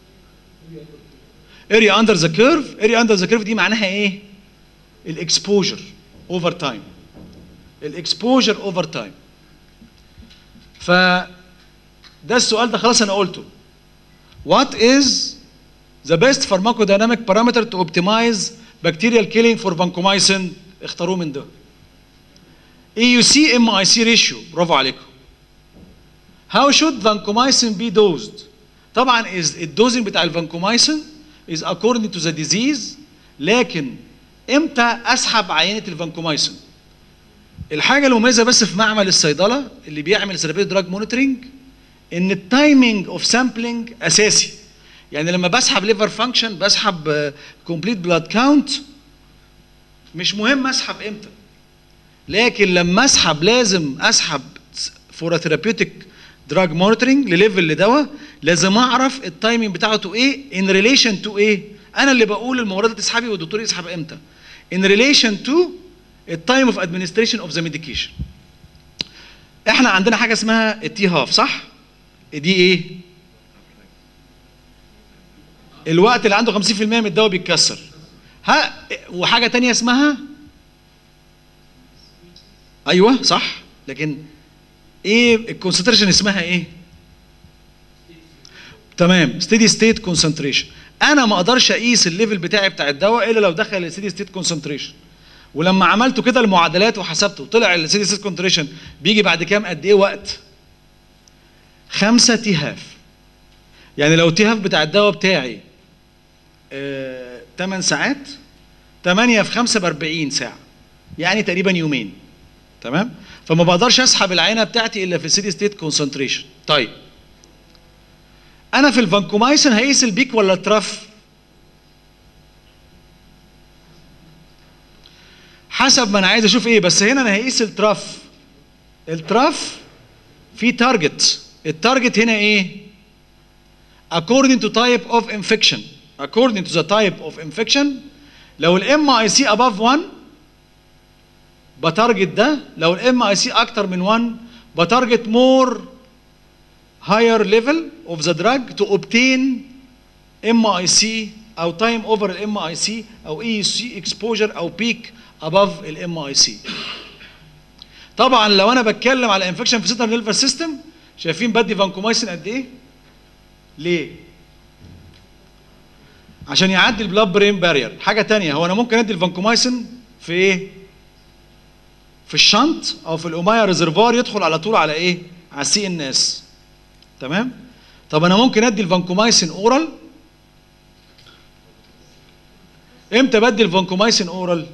اريا اندر ذا كيرف اريا اندر ذا كيرف دي معناها ايه الاكسبوجر اوفر تايم الاكسبوجر اوفر تايم ف ده السؤال ده خلاص انا قلته what is the best pharmacodynamic parameter to optimize bacterial killing for vancomycin اختاروه من ده EUC MIC ratio برافو عليكم how should vancomycin be dosed طبعا is الدوزنج بتاع الفانكومايسين is according to the disease لكن امتى اسحب عينه الفانكومايسين الحاجه المميزه بس في معمل الصيدله اللي بيعمل ثيرابيوتيك دراج مونيتورنج ان التايمنج اوف سامبلنج اساسي يعني لما بسحب ليفر فانكشن بسحب كومبليت بلاد كاونت مش مهم اسحب امتى لكن لما اسحب لازم اسحب فور ثيرابيوتيك دراج مونيتورنج لليفل لدواء لازم اعرف التايمنج بتاعته ايه ان ريليشن تو ايه انا اللي بقول الممرضه تسحبي والدكتور يسحب امتى ان ريليشن تو التايم اوف ادمنستريشن اوف ذا ميديكيشن احنا عندنا حاجه اسمها التي هاف صح دي ايه الوقت اللي عنده 50% من الدواء بيتكسر ها وحاجه تانية اسمها ايوه صح لكن ايه الكونسنتريشن اسمها ايه تمام ستيدي ستيت كونسنتريشن انا ما اقدرش اقيس الليفل بتاعي بتاع الدواء الا لو دخل الستيدي ستيت كونسنتريشن ولما عملته كده المعادلات وحسبته طلع الستيدي ستيت كونسنتريشن بيجي بعد كام قد ايه وقت خمسة تي هاف يعني لو تي هاف بتاع الدواء بتاعي آه 8 ساعات 8 في 5 ب 40 ساعة يعني تقريبا يومين تمام فما بقدرش اسحب العينه بتاعتي الا في السيدي ستيت كونسنتريشن طيب انا في الفانكومايسين هقيس البيك ولا التراف حسب ما انا عايز اشوف ايه بس هنا انا هقيس التراف التراف في تارجت التارجت هنا ايه according to type of infection according to the type of infection لو الام اي سي above 1 بتارجت ده لو الام اي سي اكتر من 1 بتارجت مور higher level of the drug to obtain MIC او time over الام اي سي او اي سي exposure او peak above الام اي سي طبعا لو انا بتكلم على انفكشن في سيتر نيرفس سيستم شايفين بدي فانكومايسين قد ايه ليه عشان يعدي البلاد برين بارير حاجه تانية هو انا ممكن ادي الفانكومايسين في ايه في الشنط او في الاومايا ريزرفوار يدخل على طول على ايه على السي ان اس تمام طب انا ممكن ادي الفانكومايسين اورال امتى بدي الفانكومايسين اورال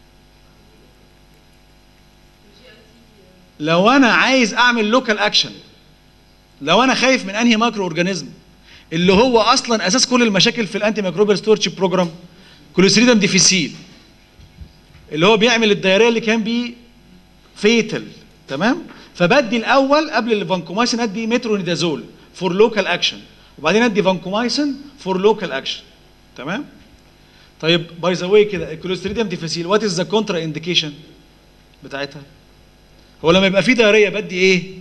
لو انا عايز اعمل لوكال اكشن لو انا خايف من انهي مايكرو اورجانيزم اللي هو اصلا اساس كل المشاكل في الانتي ميكروبيال ستورج بروجرام كوليستريدم ديفيسيل اللي هو بيعمل الدايريه اللي كان بيه فيتل تمام فبدي الاول قبل الفانكومايسين ادي مترونيدازول فور لوكال اكشن وبعدين ادي فانكومايسين فور لوكال اكشن تمام طيب باي ذا واي كده الكوليستريديوم ديفاسيل وات از ذا كونترا انديكيشن بتاعتها هو لما يبقى في دايريه بدي ايه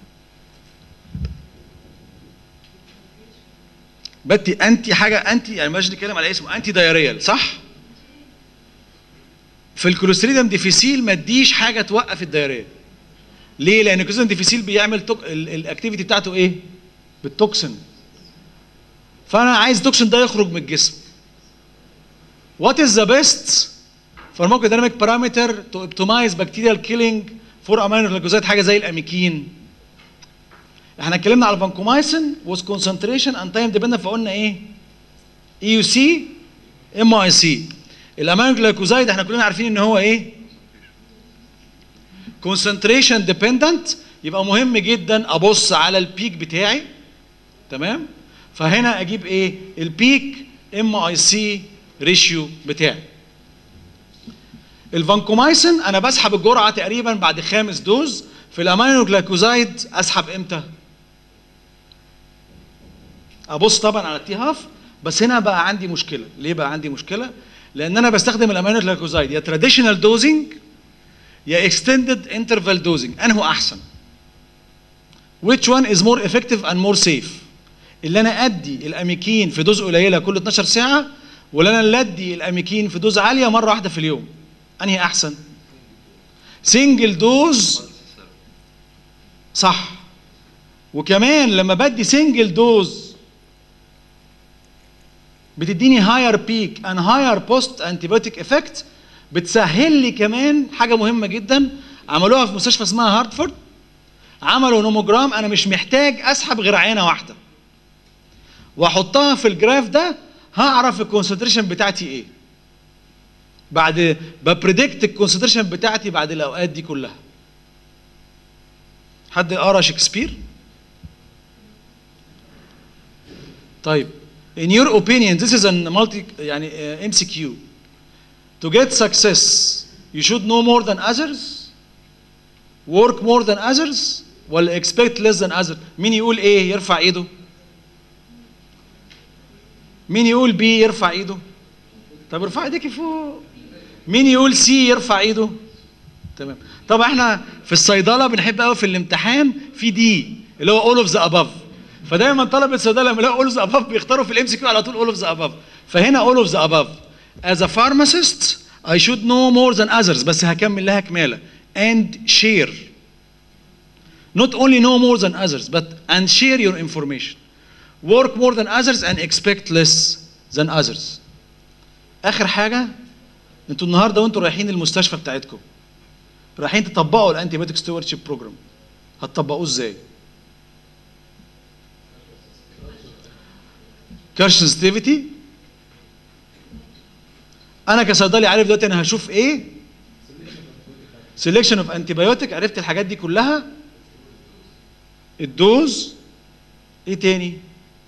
بدي انتي حاجه انتي يعني مش نتكلم على اسمه انتي دايريال صح في الكوليستريديوم ديفيسيل ما اديش حاجه توقف الدايريه ليه لان الكوليستريديوم ديفيسيل بيعمل توك... الاكتيفيتي بتاعته ايه بالتوكسين فانا عايز التوكسين ده يخرج من الجسم What is the best pharmacodynamic parameter to optimize bacterial killing for aminoglycoside حاجه زي الاميكين احنا اتكلمنا على الفانكومايسين was concentration and time dependent فقلنا ايه اي يو سي ام اي سي الامينوجلايكوزايد احنا كلنا عارفين ان هو ايه concentration dependent يبقى مهم جدا ابص على البيك بتاعي تمام فهنا اجيب ايه البيك ام اي سي ريشيو بتاعي الفانكومايسين انا بسحب الجرعه تقريبا بعد خامس دوز في الامينوجلايكوزايد اسحب امتى ابص طبعا على التي هاف بس هنا بقى عندي مشكله ليه بقى عندي مشكله لان انا بستخدم الامينوجلايكوزايد يا تراديشنال دوزنج يا اكستندد انترفال دوزنج انه احسن which one is more effective and more safe اللي انا ادي الاميكين في دوز قليله كل 12 ساعه ولا انا اللي ادي الاميكين في دوز عاليه مره واحده في اليوم انهي احسن سنجل دوز صح وكمان لما بدي سنجل دوز بتديني هاير بيك ان هاير بوست انتيبيوتيك افكت بتسهل لي كمان حاجه مهمه جدا عملوها في مستشفى اسمها هارتفورد عملوا نوموجرام انا مش محتاج اسحب غير عينه واحده واحطها في الجراف ده هعرف الكونسنتريشن بتاعتي ايه بعد ببريدكت الكونسنتريشن بتاعتي بعد الاوقات دي كلها حد قرا شكسبير طيب in your opinion this is a multi يعني uh, MCQ to get success you should know more than others work more than others ولا expect less than others مين يقول ايه يرفع ايده مين يقول بي يرفع ايده طب ارفع ايديك فوق مين يقول سي يرفع ايده تمام طب احنا في الصيدله بنحب قوي في الامتحان في دي اللي هو اول اوف ذا اباف فدايما طلبه الصيدله لما يلاقوا اول اوف ذا اباف بيختاروا في الام سي كيو على طول اول اوف ذا اباف فهنا اول اوف ذا اباف as a pharmacist I should know more than others بس هكمل لها كماله and share not only know more than others but and share your information work more than others and expect less than others اخر حاجه انتوا النهارده وانتوا رايحين المستشفى بتاعتكم رايحين تطبقوا الانتي بايوتيك ستيوردشيب بروجرام هتطبقوه ازاي كارش سنسيتيفيتي انا كصيدلي عارف دلوقتي انا هشوف ايه سelection اوف انتي بايوتيك عرفت الحاجات دي كلها الدوز ايه تاني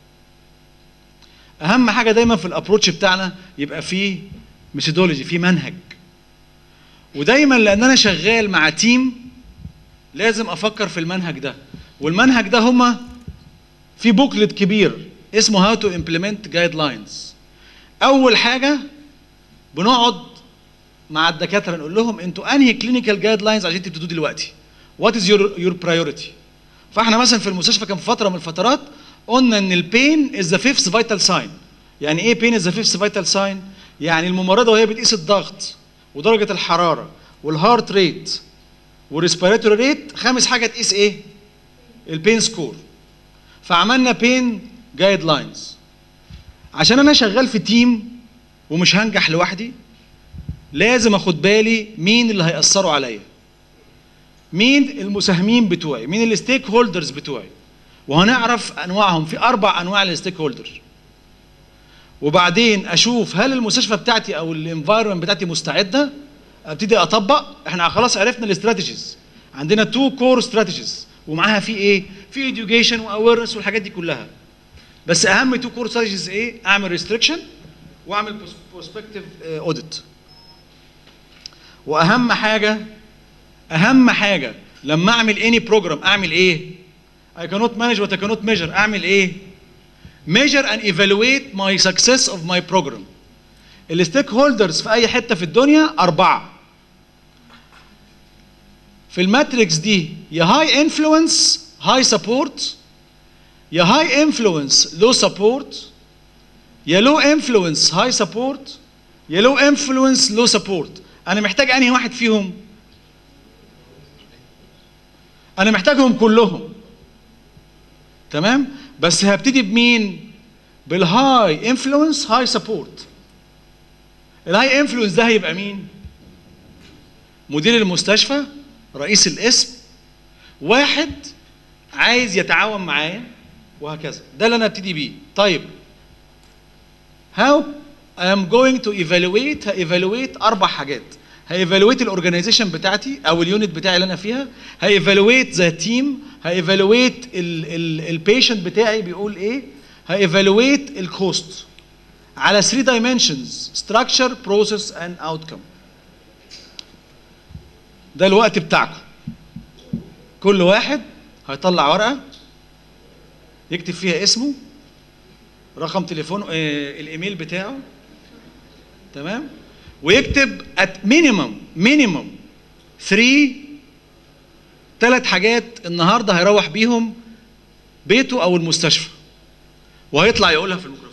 اهم حاجه دايما في الابروتش بتاعنا يبقى فيه ميثودولوجي في منهج ودايما لان انا شغال مع تيم لازم افكر في المنهج ده والمنهج ده هما في بوكلت كبير اسمه هاو تو امبلمنت جايد لاينز اول حاجه بنقعد مع الدكاتره نقول لهم انتوا انهي كلينيكال جايد لاينز عايزين تبتدوا دلوقتي وات از يور يور برايورتي فاحنا مثلا في المستشفى كان في فتره من الفترات قلنا ان البين از ذا فيفث فيتال ساين يعني ايه بين از ذا فيفث فيتال ساين يعني الممرضه وهي بتقيس الضغط ودرجه الحراره والهارت ريت والريسبيراتوري ريت خامس حاجه تقيس ايه البين سكور فعملنا بين جايد لاينز عشان انا شغال في تيم ومش هنجح لوحدي لازم اخد بالي مين اللي هيأثروا عليا مين المساهمين بتوعي مين الستيك هولدرز بتوعي وهنعرف انواعهم في اربع انواع للستيك هولدر وبعدين اشوف هل المستشفى بتاعتي او الانفايرمنت بتاعتي مستعده ابتدي اطبق احنا خلاص عرفنا الاستراتيجيز عندنا تو كور استراتيجيز ومعاها في ايه في education واويرنس والحاجات دي كلها بس اهم تو كور استراتيجيز ايه اعمل ريستريكشن واعمل بروسبكتيف اوديت واهم حاجه اهم حاجه لما اعمل اني بروجرام اعمل ايه I cannot manage what I cannot measure اعمل ايه measure and evaluate my success of my program الستيك هولدرز في اي حته في الدنيا اربعه في الماتريكس دي يا هاي انفلونس هاي سبورت يا هاي انفلونس لو سبورت يا لو انفلونس هاي سبورت يا لو انفلونس لو سبورت انا محتاج انهي واحد فيهم انا محتاجهم كلهم تمام بس هبتدي بمين بالهاي انفلونس هاي سبورت الهاي انفلونس ده هيبقى مين مدير المستشفى رئيس القسم واحد عايز يتعاون معايا وهكذا ده اللي انا ابتدي بيه طيب how I am going to evaluate evaluate اربع حاجات هايفالويت الاورجنايزيشن بتاعتي او اليونت بتاعي اللي انا فيها هايفالويت ذا تيم هايفالويت البيشنت بتاعي بيقول ايه هايفالويت الكوست على 3 dimensions structure process and outcome ده الوقت بتاعكم كل واحد هيطلع ورقه يكتب فيها اسمه رقم تليفونه آه، الايميل بتاعه تمام ويكتب at minimum minimum 3 ثلاث حاجات النهارده هيروح بيهم بيته او المستشفى وهيطلع يقولها في الميكروفون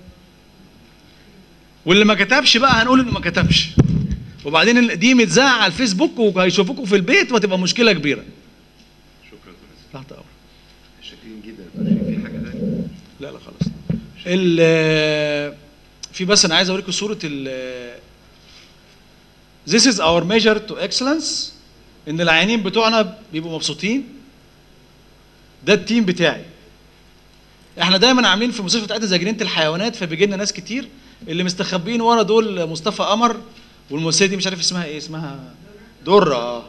واللي ما كتبش بقى هنقول انه ما كتبش وبعدين ال- دي متذاعه على الفيسبوك وهيشوفوكوا في البيت وهتبقى مشكله كبيره شكرا دكتور تحت امر شاكرين جدا يا دكتور شريف. في حاجه ثانيه لا لا خلاص ال في بس انا عايز اوريكم صوره ال This is our measure to excellence ان العيانين بتوعنا بيبقوا مبسوطين ده التيم بتاعي احنا دايما عاملين في المستشفى بتاعتنا زي جنينه الحيوانات فبيجي لنا ناس كتير اللي مستخبين ورا دول مصطفى قمر والممثله دي مش عارف اسمها ايه اسمها دره اه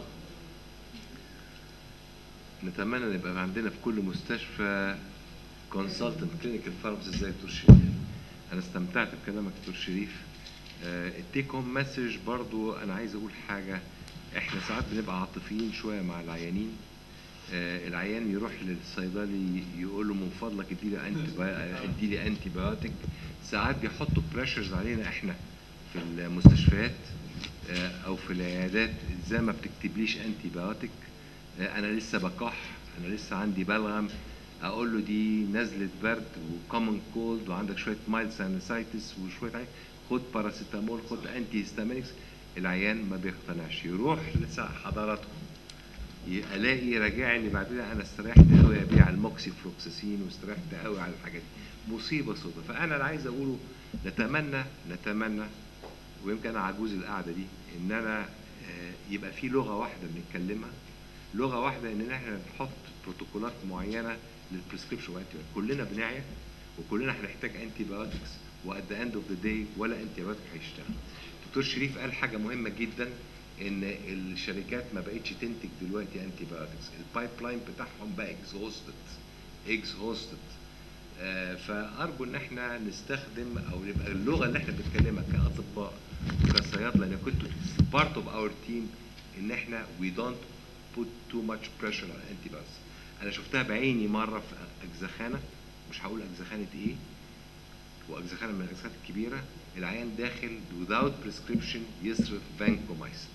نتمنى ان يبقى عندنا في كل مستشفى كونسلتنت كلينيكال فارماسيست زي دكتور شريف انا استمتعت بكلامك دكتور شريف التيك هوم مسج برضو انا عايز اقول حاجه احنا ساعات بنبقى عاطفيين شويه مع العيانين آه، العيان يروح للصيدلي يقول له من فضلك اديلي انتي اديلي انتي بايوتيك ساعات بيحطوا بريشرز علينا احنا في المستشفيات آه، او في العيادات ازاي ما بتكتبليش انتي بايوتيك انا لسه بكح انا لسه عندي بلغم اقول له دي نزله برد وكومن كولد وعندك شويه مايل ساينسايتس وشويه عين خد باراسيتامول خد انتي هيستامينكس العيان ما بيقتنعش يروح لحضراتكم الاقي راجع لي بعدين انا استريحت قوي يا بيه على الموكسي فلوكساسين واستريحت قوي على الحاجات دي مصيبه سودا فانا اللي عايز اقوله نتمنى نتمنى ويمكن انا عجوز القعده دي ان انا آه، يبقى في لغه واحده بنتكلمها لغه واحده ان احنا نحط بروتوكولات معينه للبريسكريبشن كلنا بنعيا وكلنا هنحتاج انتي بايوتكس وات ذا اند اوف ذا داي ولا انتي بايوتك هيشتغل دكتور شريف قال حاجه مهمه جدا ان الشركات ما بقتش تنتج دلوقتي انتي بايوتكس البايب لاين بتاعهم بقى اكزهوستد اكزهوستد فارجو ان احنا نستخدم او يبقى اللغه اللي احنا بنتكلمها كاطباء وكصيادله انا كنت بارت اوف اور تيم ان احنا وي دونت put too much pressure على الانتي بايوتكس انا شفتها بعيني مره في اجزخانه مش هقول اجزخانه ايه واجزخانه من الاجزخانات الكبيره العيان داخل without prescription يصرف فانكومايسين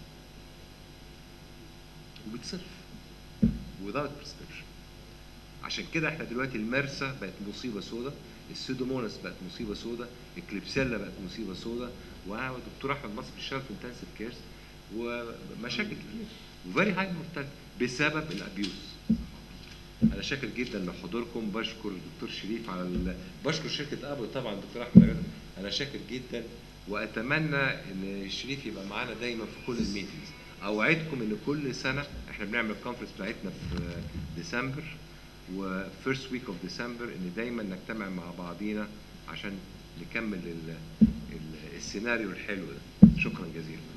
وبتصرف without prescription عشان كده احنا دلوقتي المرسى بقت مصيبه سودة السيدوموناس بقت مصيبه سودة الكليبسيلا بقت مصيبه سودة وانا والدكتور احمد مصر بيشتغل في انتنسيف كيرز ومشاكل كتير وفيري هاي مورتاليتي بسبب الابيوز انا شاكر جدا لحضوركم بشكر الدكتور شريف على ال... بشكر شركه ابو طبعا الدكتور احمد رجب. انا شاكر جدا واتمنى ان شريف يبقى معانا دايما في كل الميتنجز اوعدكم ان كل سنه احنا بنعمل الكونفرنس بتاعتنا في ديسمبر وفيرست ويك اوف ديسمبر ان دايما نجتمع مع بعضينا عشان نكمل ال... ال... السيناريو الحلو ده شكرا جزيلا